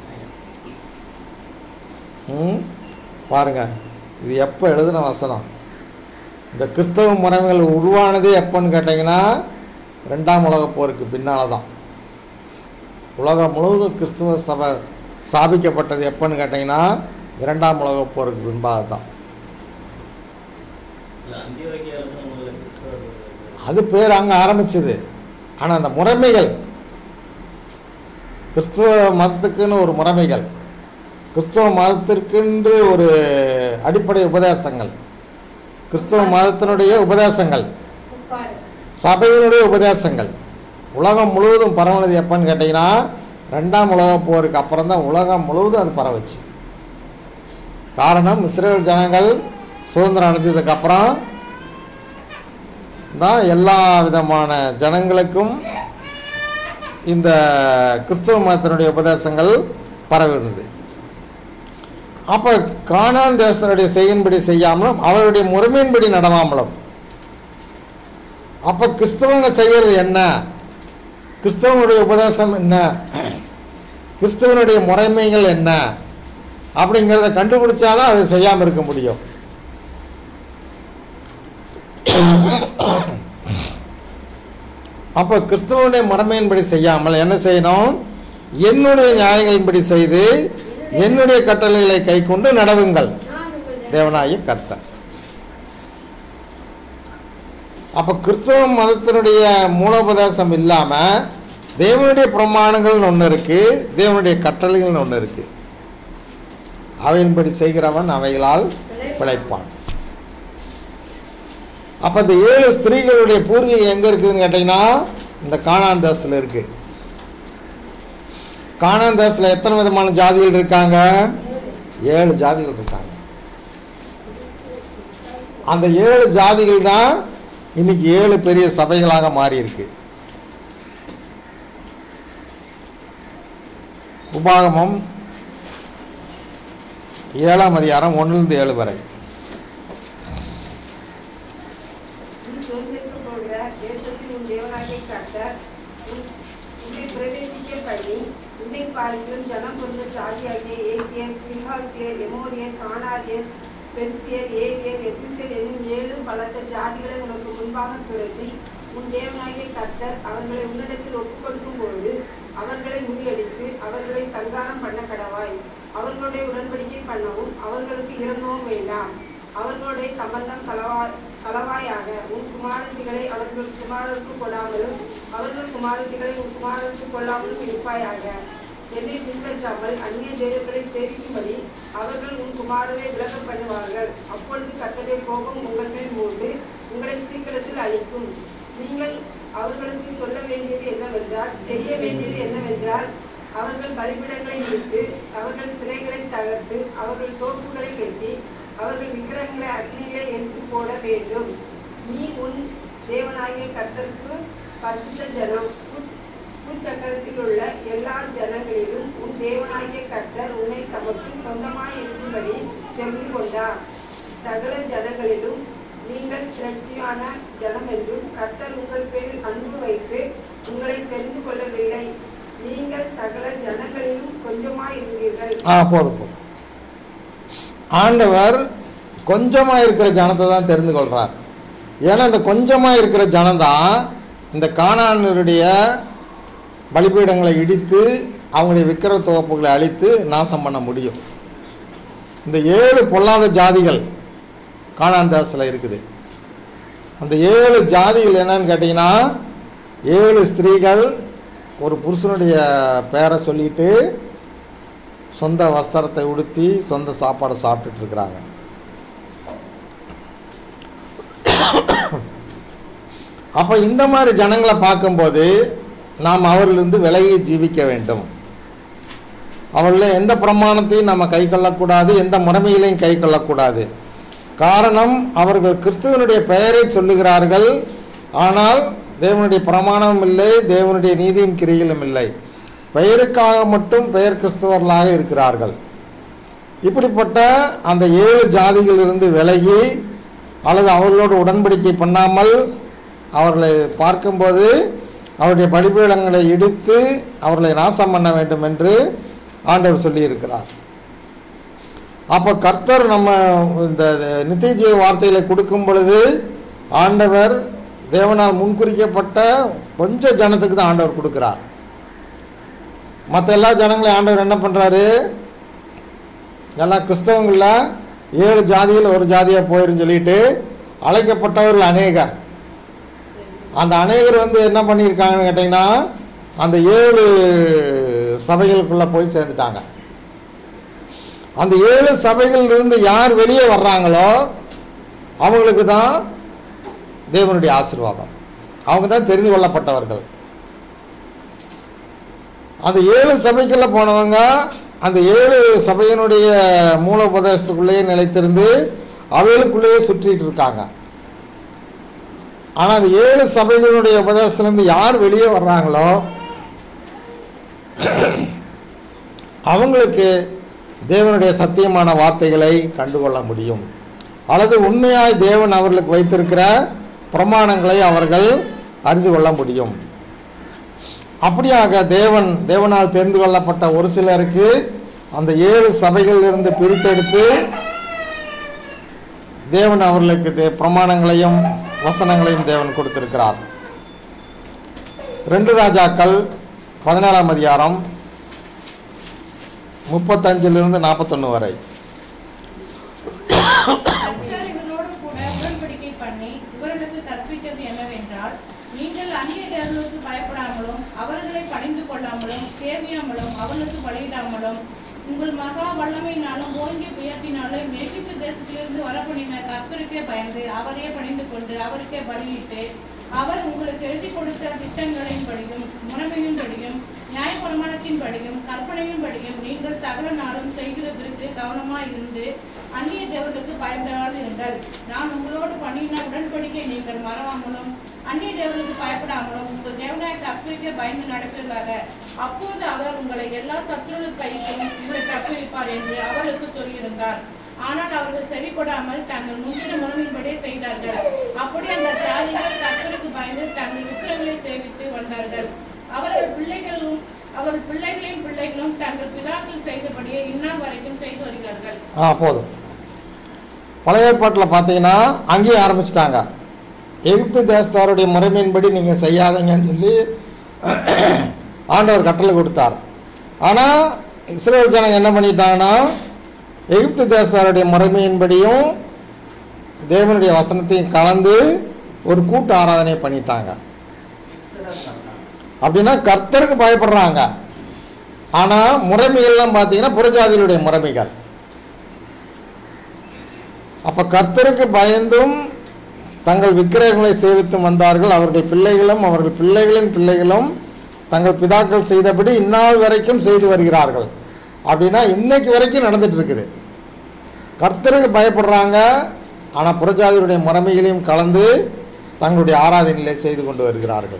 ம் பாருங்க இது எப்போ எழுதின வசனம் இந்த கிறிஸ்தவ முறைமைகள் உருவானதே எப்போன்னு கேட்டிங்கன்னா ரெண்டாம் உலகப் போருக்கு பின்னால் தான் உலகம் முழுவதும் கிறிஸ்துவ சபை ஸ்தாபிக்கப்பட்டது எப்போன்னு கேட்டிங்கன்னா இரண்டாம் உலகப் போருக்கு பின்பாக தான் இல்ல அந்தியோகிய எழுதின முதல்ல கிறிஸ்தவர்கள் அது பேர் அங்கே ஆரம்பிச்சது ஆனால் அந்த முறைமைகள் கிறிஸ்துவ மதத்துக்குன்னு ஒரு முறைமைகள் கிறிஸ்துவ மதத்திற்கென்று ஒரு அடிப்படை உபதேசங்கள் கிறிஸ்துவ மதத்தினுடைய உபதேசங்கள் உட்பாடு சபையினுடைய உபதேசங்கள் உலகம் முழுவதும் பரவுனது எப்போன்னு கேட்டிங்கன்னா ரெண்டாம் உலகப் போருக்கு அப்புறம் தான் உலகம் முழுவதும் அது பரவுச்சு காரணம் இஸ்ரேல் ஜனங்கள் சுதந்திரம் அடைஞ்சதுக்கப்புறம் தான் எல்லா விதமான ஜனங்களுக்கும் இந்த கிறிஸ்துவ மதத்தினுடைய உபதேசங்கள் பரவினது அப்போ கானான் தேசனுடைய செய்யின்படி செய்யாமலும் அவருடைய முறைமையின்படி நடவாமலும் அப்போ கிறிஸ்தவங்க செய்கிறது என்ன கிறிஸ்தவனுடைய உபதேசம் என்ன கிறிஸ்தவனுடைய முறைமைகள் என்ன அப்படிங்கிறத கண்டுபிடிச்சாதான் அதை செய்யாமல் இருக்க முடியும் அப்போ கிறிஸ்தவனுடைய முறைமையின்படி செய்யாமல் என்ன செய்யணும் என்னுடைய நியாயங்களின்படி செய்து என்னுடைய கட்டளைகளை கை கொண்டு நடவுங்கள் நான் உங்கள் தேவனாகிய கர்த்தர் அப்போ கிறிஸ்தவ மதத்தினுடைய மூலோபதேசம் இல்லாமல் தேவனுடைய பிரமாணங்கள்னு ஒன்று இருக்குது தேவனுடைய கட்டளைகள்னு ஒன்று இருக்குது அவையின்படி செய்கிறவன் அவைகளால் பிழைப்பான் அப்போ இந்த ஏழு ஸ்திரீகளுடைய பூர்வீகம் எங்கே இருக்குதுன்னு கேட்டிங்கன்னா இந்த காணான் தேசத்தில் இருக்குது காணான் தேசத்தில் எத்தனை விதமான ஜாதிகள் இருக்காங்க ஏழு ஜாதிகள் இருக்காங்க அந்த ஏழு ஜாதிகள் தான் இன்னைக்கு ஏழு பெரிய சபைகளாக மாறி இருக்கு உபாகமம் ஏழாம் அதிகாரம் ஒன்றிலிருந்து ஏழு வரை நீ சுதந்திரிக்கப் போகிற தேசத்தில் உன் தேவனாகிய கர்த்தர் உன்- உன்னை பிரவேசிக்க பண்ணி உன்னை பார்க்கும் ஜனம் கொண்ட ஜாதியாகிய ஏத்தியர் பில்ஹாசியர் எமோரியர் கானாரியர் பெர்சியர் ஏவியர் எபிசியர் என்னும் ஏழு பலத்த ஜாதிகளை உனக்கு முன்பாக துரத்தி உன் தேவனாகிய கர்த்தர் அவர்களை உன்னிடத்தில் ஒப்புக் கொடுக்கும்போது அவர்களை முறியடித்து அவர்களை சங்காரம் பண்ண கடவாய் அவர்களுடைய உடன்படிக்கை பண்ணவும் அவர்களுக்கு இறங்கவும் வேண்டாம் அவர்களுடைய சம்பந்தம் கலவாய் கலவாயாக உன் குமாரத்திகளை அவர்கள் குமாரருக்கு கொடாமலும் அவர்கள் குமாரத்திகளை உன் குமாரருக்கு கொள்ளாமலும் இருப்பாயாக என்னை பின்பற்றாமல் அந்நிய தெய்வங்களை சேவிக்கும்படி அவர்கள் உன் குமாரரை விலக பண்ணுவார்கள் அப்பொழுது கர்த்தருடைய கோபம் உங்கள் மேல் மூண்டு உங்களை சீக்கிரத்தில் அழிக்கும் நீங்கள் அவர்களுக்கு சொல்ல வேண்டியது என்னவென்றால் செய்ய வேண்டியது என்னவென்றால் அவர்கள் பலிபீடங்களை இழுத்து அவர்கள் சிலைகளை தகர்த்து அவர்கள் தோப்புகளை வெட்டி அவர்கள் விக்கிரகங்களை அக்னியிலே எரித்து போட வேண்டும் நீ உன் தேவனாகிய கர்த்தருக்கு பரிசுத்த ஜனம் பூச்- பூச்சக்கரத்தில் உள்ள எல்லா ஜனங்களிலும் உன் தேவனாகிய கர்த்தர் உன்னை தமக்கு சொந்தமாய் இருக்கும்படி தெரிந்து கொண்டார் சகல ஜனங்களிலும் நீங்கள் திரட்சியான ஜனம் என்றும் கர்த்தர் உங்கள் பேரில் அன்பு வைத்து உங்களை தெரிந்து கொள்ளவில்லை நீங்கள் சகல ஜனங்களிலும் கொஞ்சமாய் இருந்தீர்கள் ஆ போதும் போதும் ஆண்டவர் கொஞ்சமாக இருக்கிற ஜனத்தை தான் தெரிந்து கொள்கிறார் ஏன்னா இந்த கொஞ்சமாக இருக்கிற ஜனம்தான் இந்த காணானருடைய பலிபீடங்களை இடித்து அவங்களுடைய விக்கிர துவப்புகளை அழித்து நாசம் பண்ண முடியும் இந்த ஏழு பொல்லாத ஜாதிகள் காணான் தேசத்தில் இருக்குது அந்த ஏழு ஜாதிகள் என்னன்னு கேட்டிங்கன்னா ஏழு ஸ்திரீகள் ஒரு புருஷனுடைய பேரை சொல்லிட்டு சொந்த வஸ்திரத்தை உடுத்தி சொந்த சாப்பாடு சாப்பிட்டுட்டு இருக்கிறாங்க அப்போ இந்த மாதிரி ஜனங்களை பார்க்கும்போது நாம் அவரிலிருந்து விலகி ஜீவிக்க வேண்டும் அவர்களில் எந்த பிரமாணத்தையும் நம்ம கை கொள்ளக்கூடாது எந்த முறைமைகளையும் கை கொள்ளக்கூடாது காரணம் அவர்கள் கிறிஸ்துவனுடைய பெயரை சொல்லுகிறார்கள் ஆனால் தேவனுடைய பிரமாணமும் இல்லை தேவனுடைய நீதியின் கிரிகளும் இல்லை பெயருக்காக மட்டும் பெயர் கிறிஸ்தவர்களாக இருக்கிறார்கள் இப்படிப்பட்ட அந்த ஏழு ஜாதிகளிலிருந்து விலகி அல்லது அவர்களோடு உடன்படிக்கை பண்ணாமல் அவர்களை பார்க்கும்போது அவருடைய பலிபீடங்களை இடித்து அவர்களை நாசம் பண்ண வேண்டும் என்று ஆண்டவர் சொல்லியிருக்கிறார் அப்போ கர்த்தர் நம்ம இந்த நித்திய ஜீவ வார்த்தைகளை கொடுக்கும் பொழுது ஆண்டவர் தேவனால் முன்குறிக்கப்பட்ட கொஞ்சம் ஜனத்துக்கு தான் ஆண்டவர் கொடுக்குறார் மற்ற எல்லா ஜனங்களையும் ஆண்டவர் என்ன பண்ணுறாரு எல்லா கிறிஸ்தவங்களில் ஏழு ஜாதியில் ஒரு ஜாதியாக போயிருன்னு சொல்லிட்டு அழைக்கப்பட்டவர்கள் அநேகர் அந்த அநேகர் வந்து என்ன பண்ணியிருக்காங்கன்னு கேட்டிங்கன்னா அந்த ஏழு சபைகளுக்குள்ளே போய் சேர்ந்துட்டாங்க அந்த ஏழு சபைகளில் இருந்து யார் வெளியே வர்றாங்களோ அவங்களுக்கு தான் தேவனுடைய ஆசீர்வாதம் அவங்க தான் தெரிந்து கொள்ளப்பட்டவர்கள் அந்த ஏழு சபைக்குள்ள போனவங்க அந்த ஏழு சபையினுடைய மூல உபதேசத்துக்குள்ளேயே நிலைத்திருந்து அவைகளுக்குள்ளேயே சுற்றிட்டு இருக்காங்க ஆனால் அந்த ஏழு சபைகளுடைய உபதேசத்துலேருந்து யார் வெளியே வர்றாங்களோ அவங்களுக்கு தேவனுடைய சத்தியமான வார்த்தைகளை கண்டுகொள்ள முடியும் அல்லது உண்மையாய் தேவன் அவர்களுக்கு வைத்திருக்கிற பிரமாணங்களை அவர்கள் அறிந்து கொள்ள முடியும் அப்படியாக தேவன் தேவனால் தெரிந்து கொள்ளப்பட்ட ஒரு சிலருக்கு அந்த ஏழு சபைகளிலிருந்து பிரித்தெடுத்து தேவன் அவர்களுக்கு தே பிரமாணங்களையும் வசனங்களையும் தேவன் கொடுத்திருக்கிறார் ரெண்டு ராஜாக்கள் பதினேழாம் அதிகாரம் முப்பத்தஞ்சிலிருந்து நாற்பத்தொன்று வரை கர்த்தர் இவர்களோடு கூட உடன்படிக்கை பண்ணி இவர்களுக்கு கற்பித்தது என்னவென்றால் நீங்கள் அந்நிய தேவனுக்கு பயப்படாமலும் அவர்களை பணிந்து கொள்ளாமலும் சேவியாமலும் அவனுக்கு பலியிடாமலும் உங்கள் மகா வல்லமையினாலும் ஓங்கிய புயத்தினாலும் எகிப்து தேசத்திலிருந்து வரப்படின கர்த்தருக்கே பயந்து அவரையே பணிந்து கொண்டு அவருக்கே பலியிட்டு அவர் உங்களுக்கு எழுதி கொடுத்த திட்டங்களின்படியும் முறைமையின்படியும் நியாயப்பிரமாணத்தின்படியும் கற்பனையின்படியும் நீங்கள் சகல நாளும் செய்கிறதற்கு கவனமாய் இருந்து அந்நிய தேவர்களுக்கு பயப்படாதிருங்கள் நான் உங்களோடு பண்ணின உடன்படிக்கை நீங்கள் மறவாமலும் அந்நிய தேவனுக்கு பயப்படாமலும் உங்கள் தேவனாய கர்த்தருக்கே பயந்து நடப்பீர்களாக அப்போது அவர் உங்களை எல்லா சத்துருள் கையிலும் உங்களை தப்புவிப்பார் என்று அவருக்கு சொல்லியிருந்தார் ஆனால் அவர்கள் செவி கொடாமல் தங்கள் முந்தின முறைமையின்படியே செய்தார்கள் அப்படி அந்த ஜாதிகள் கர்த்தருக்கு பயந்து தங்கள் விக்கிரங்களை சேவித்து வந்தார்கள் அவர்கள் பிள்ளைகளும் அவர் பிள்ளைகளின் பிள்ளைகளும் தங்கள் பிதாக்கள் செய்தபடியே இந்நாள் வரைக்கும் செய்து வருகிறார்கள் ஆ போதும் பழைய ஏற்பாட்டில் பார்த்தீங்கன்னா அங்கேயே ஆரம்பிச்சிட்டாங்க எகிப்து தேசத்தாருடைய முறைமையின்படி நீங்கள் செய்யாதீங்கன்னு சொல்லி ஆண்டவர் கட்டளை கொடுத்தார் ஆனால் இஸ்ரேல் ஜனங்க என்ன பண்ணிட்டாங்கன்னா எகிப்து தேசத்தாருடைய முறைமையின்படியும் தேவனுடைய வசனத்தையும் கலந்து ஒரு கூட்டு ஆராதனை பண்ணிட்டாங்க அப்படின்னா கர்த்தருக்கு பயப்படுறாங்க ஆனால் முறைமைகள்லாம் பார்த்தீங்கன்னா புறஜாதிகளுடைய முறைமைகள் அப்போ கர்த்தருக்கு பயந்தும் தங்கள் விக்கிரகங்களை சேவித்து வந்தார்கள் அவர்கள் பிள்ளைகளும் அவர்கள் பிள்ளைகளின் பிள்ளைகளும் தங்கள் பிதாக்கள் செய்தபடி இந்நாள் வரைக்கும் செய்து வருகிறார்கள் அப்படின்னா இன்னைக்கு வரைக்கும் நடந்துட்டு இருக்குது கர்த்தருக்கு பயப்படுறாங்க ஆனால் புறஜாதியுடைய முறைமைகளையும் கலந்து தங்களுடைய ஆராதனைகளை செய்து கொண்டு வருகிறார்கள்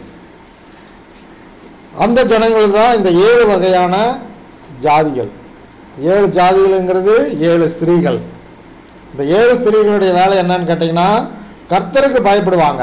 அந்த ஜனங்கள் தான் இந்த ஏழு வகையான ஜாதிகள் ஏழு ஜாதிகள்ங்கிறது ஏழு ஸ்திரீகள் இந்த ஏழு ஸ்திரீகளுடைய வேலை என்னன்னு கேட்டிங்கன்னா கர்த்தருக்கு பயப்படுவாங்க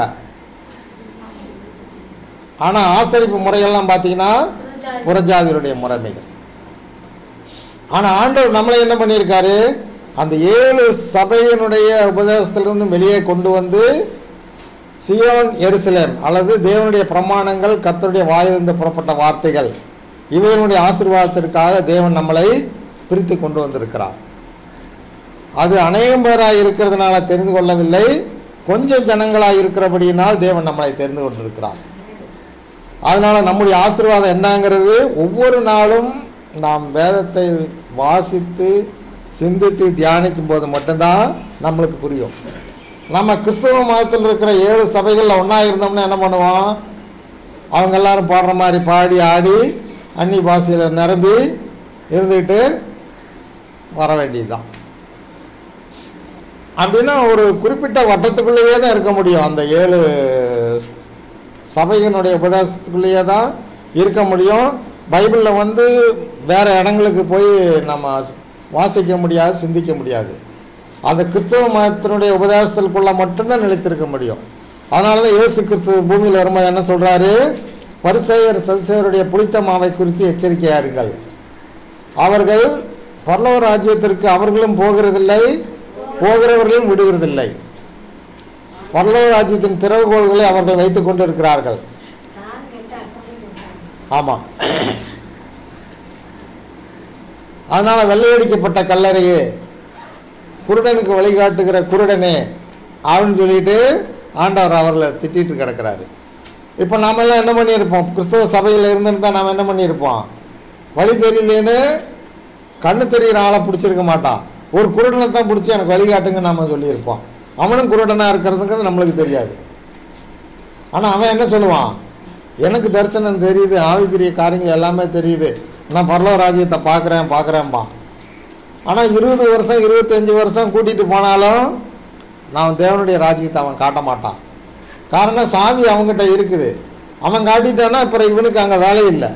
ஆனால் ஆசரிப்பு முறைகள்லாம் பார்த்தீங்கன்னா புறஜாதிகளுடைய முறைமைகள் ஆனால் ஆண்டவர் நம்மளை என்ன பண்ணியிருக்காரு அந்த ஏழு சபையினுடைய உபதேசத்திலிருந்து வெளியே கொண்டு வந்து சியோன் எருசலேம் அல்லது தேவனுடைய பிரமாணங்கள் கர்த்தருடைய வாயிலிருந்து புறப்பட்ட வார்த்தைகள் இவைகளுடைய ஆசீர்வாதத்திற்காக தேவன் நம்மளை பிரித்து கொண்டு வந்திருக்கிறார் அது அநேகம் பேராக இருக்கிறதுனால தெரிந்து கொள்ளவில்லை கொஞ்சம் ஜனங்களாக இருக்கிறபடியினால் தேவன் நம்மளை தெரிந்து கொண்டிருக்கிறார் அதனால் நம்முடைய ஆசீர்வாதம் என்னங்கிறது ஒவ்வொரு நாளும் நாம் வேதத்தை வாசித்து சிந்தித்து தியானிக்கும் போது மட்டும்தான் நம்மளுக்கு புரியும் நம்ம கிறிஸ்தவ மதத்தில் இருக்கிற ஏழு சபைகளில் ஒன்றா இருந்தோம்னா என்ன பண்ணுவோம் அவங்க எல்லாரும் பாடுற மாதிரி பாடி ஆடி அன்னி பாஷையில் நிரம்பி இருந்துக்கிட்டு வர வேண்டியதுதான் அப்படின்னா ஒரு குறிப்பிட்ட வட்டத்துக்குள்ளேயே தான் இருக்க முடியும் அந்த ஏழு சபையினுடைய உபதேசத்துக்குள்ளேயே தான் இருக்க முடியும் பைபிளில் வந்து வேறு இடங்களுக்கு போய் நம்ம வாசிக்க முடியாது சிந்திக்க முடியாது அந்த கிறிஸ்தவ மதத்தினுடைய உபதேசத்துக்குள்ளே மட்டும்தான் நிலைத்திருக்க முடியும் அதனால தான் இயேசு கிறிஸ்து பூமியில் வரும்போது என்ன சொல்கிறாரு பரிசெயர் சதுசேயருடைய புளித்த மாவை குறித்து எச்சரிக்கையா இருங்கள் அவர்கள் பரலோக ராஜ்யத்திற்கு அவர்களும் போகிறதில்லை போகிறவர்களையும் விடுவதில்லை பரலோக ராஜ்யத்தின் திறவுகோள்களை அவர்கள் வைத்துக் கொண்டிருக்கிறார்கள் நான் கேட்ட அர்த்தம் கேட்டேன் ஆமாம் அதனால் வெள்ளையடிக்கப்பட்ட கல்லறையே குருடனுக்கு வழிகாட்டுகிற குருடனே அப்படின்னு சொல்லிட்டு ஆண்டவர் அவர்களை திட்டிட்டு கிடக்கிறாரு இப்போ நாம எல்லாம் என்ன பண்ணியிருப்போம் கிறிஸ்தவ சபையில் இருந்திருந்தா நாம் என்ன பண்ணியிருப்போம் வழி தெரியலேன்னு கண்ணு தெரிகிற ஆளை பிடிச்சிருக்க மாட்டான் ஒரு குருடனை தான் பிடிச்சி எனக்கு வழிகாட்டுங்க நாம சொல்லியிருப்போம் அவனும் குருடனாக இருக்கிறதுங்கிறது நம்மளுக்கு தெரியாது ஆனால் அவன் என்ன சொல்லுவான் எனக்கு தரிசனம் தெரியுது ஆவிக்குரிய காரியங்கள் எல்லாமே தெரியுது நான் பரலோக ராஜ்யத்தை பார்க்குறேன் பார்க்குறேன்பான் ஆனால் இருபது வருஷம் இருபத்தஞ்சி வருஷம் கூட்டிகிட்டு போனாலும் நான் தேவனுடைய ராஜ்யத்தை அவன் காட்ட மாட்டான் காரணம் சாவி அவங்ககிட்ட இருக்குது அவன் காட்டிட்டான்னா அப்புறம் இவனுக்கு அங்கே வேலை இல்லை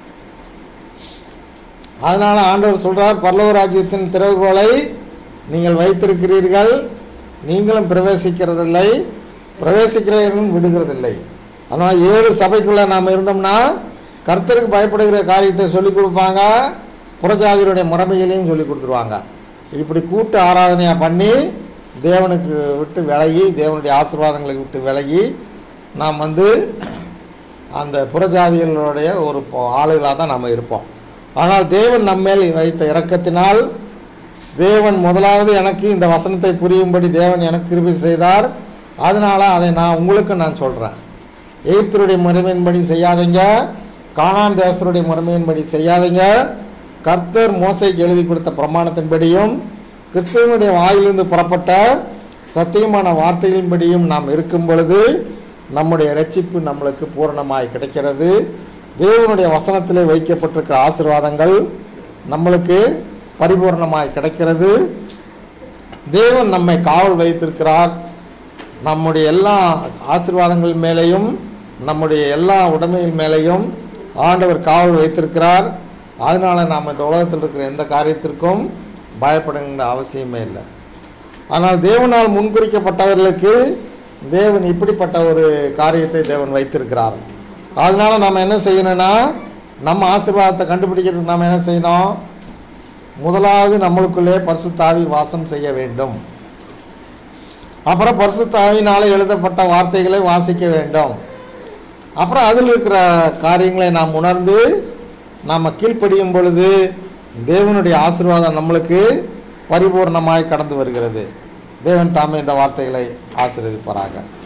அதனால் ஆண்டவர் சொல்கிறார் பரலோக ராஜ்யத்தின் திறவுகோலை நீங்கள் வைத்திருக்கிறீர்கள் நீங்களும் பிரவேசிக்கிறதில்லை பிரவேசிக்கிறவர்களும் விடுகிறதில்லை அதனால் ஏழு சபைக்குள்ளே நாம் இருந்தோம்னா கர்த்தருக்கு பயப்படுகிற காரியத்தை சொல்லிக் கொடுப்பாங்க புறஜாதியருடைய முறைமைகளையும் சொல்லி கொடுத்துருவாங்க இப்படி கூட்டு ஆராதனையாக பண்ணி தேவனுக்கு விட்டு விலகி தேவனுடைய ஆசீர்வாதங்களை விட்டு விலகி நாம் வந்து அந்த புறஜாதிகளுடைய ஒரு ஆளுகளாக தான் நம்ம இருப்போம் ஆனால் தேவன் நம்மேல் வைத்த இரக்கத்தினால் தேவன் முதலாவது எனக்கு இந்த வசனத்தை புரியும்படி தேவன் எனக்கு கிருபை செய்தார் அதனால் அதை நான் உங்களுக்கு நான் சொல்கிறேன் எகிப்தருடைய முறைமையின்படி செய்யாதீங்க கானான் தேசருடைய முறைமையின்படி செய்யாதீங்க கர்த்தர் மோசைக்கு எழுதி கொடுத்த பிரமாணத்தின்படியும் கிறிஸ்துவனுடைய வாயிலிருந்து புறப்பட்ட சத்தியமான வார்த்தைகளின்படியும் நாம் இருக்கும் பொழுது நம்முடைய ரட்சிப்பு நம்மளுக்கு பூரணமாய் கிடைக்கிறது தேவனுடைய வசனத்திலே வைக்கப்பட்டிருக்கிற ஆசீர்வாதங்கள் நம்மளுக்கு பரிபூர்ணமாய் கிடைக்கிறது தேவன் நம்மை காவல் வைத்திருக்கிறார் நம்முடைய எல்லா ஆசீர்வாதங்கள் மேலேயும் நம்முடைய எல்லா உடைமையின் மேலேயும் ஆண்டவர் காவல் வைத்திருக்கிறார் அதனால் நாம் இந்த உலகத்தில் இருக்கிற எந்த காரியத்திற்கும் பயப்படுங்கிற அவசியமே இல்லை ஆனால் தேவனால் முன்குறிக்கப்பட்டவர்களுக்கு தேவன் இப்படிப்பட்ட ஒரு காரியத்தை தேவன் வைத்திருக்கிறார் அதனால் நம்ம என்ன செய்யணும்னா நம்ம ஆசீர்வாதத்தை கண்டுபிடிக்கிறதுக்கு நம்ம என்ன செய்யணும் முதலாவது நம்மளுக்குள்ளே பரிசுத்தாவி வாசம் செய்ய வேண்டும் அப்புறம் பரிசுத்தாவினால எழுதப்பட்ட வார்த்தைகளை வாசிக்க வேண்டும் அப்புறம் அதில் இருக்கிற காரியங்களை நாம் உணர்ந்து நாம் கீழ்ப்படியும் பொழுது தேவனுடைய ஆசீர்வாதம் நம்மளுக்கு பரிபூர்ணமாய் கடந்து வருகிறது தேவன் தாமே இந்த வார்த்தைகளை ஆசீர்வதிப்பாராக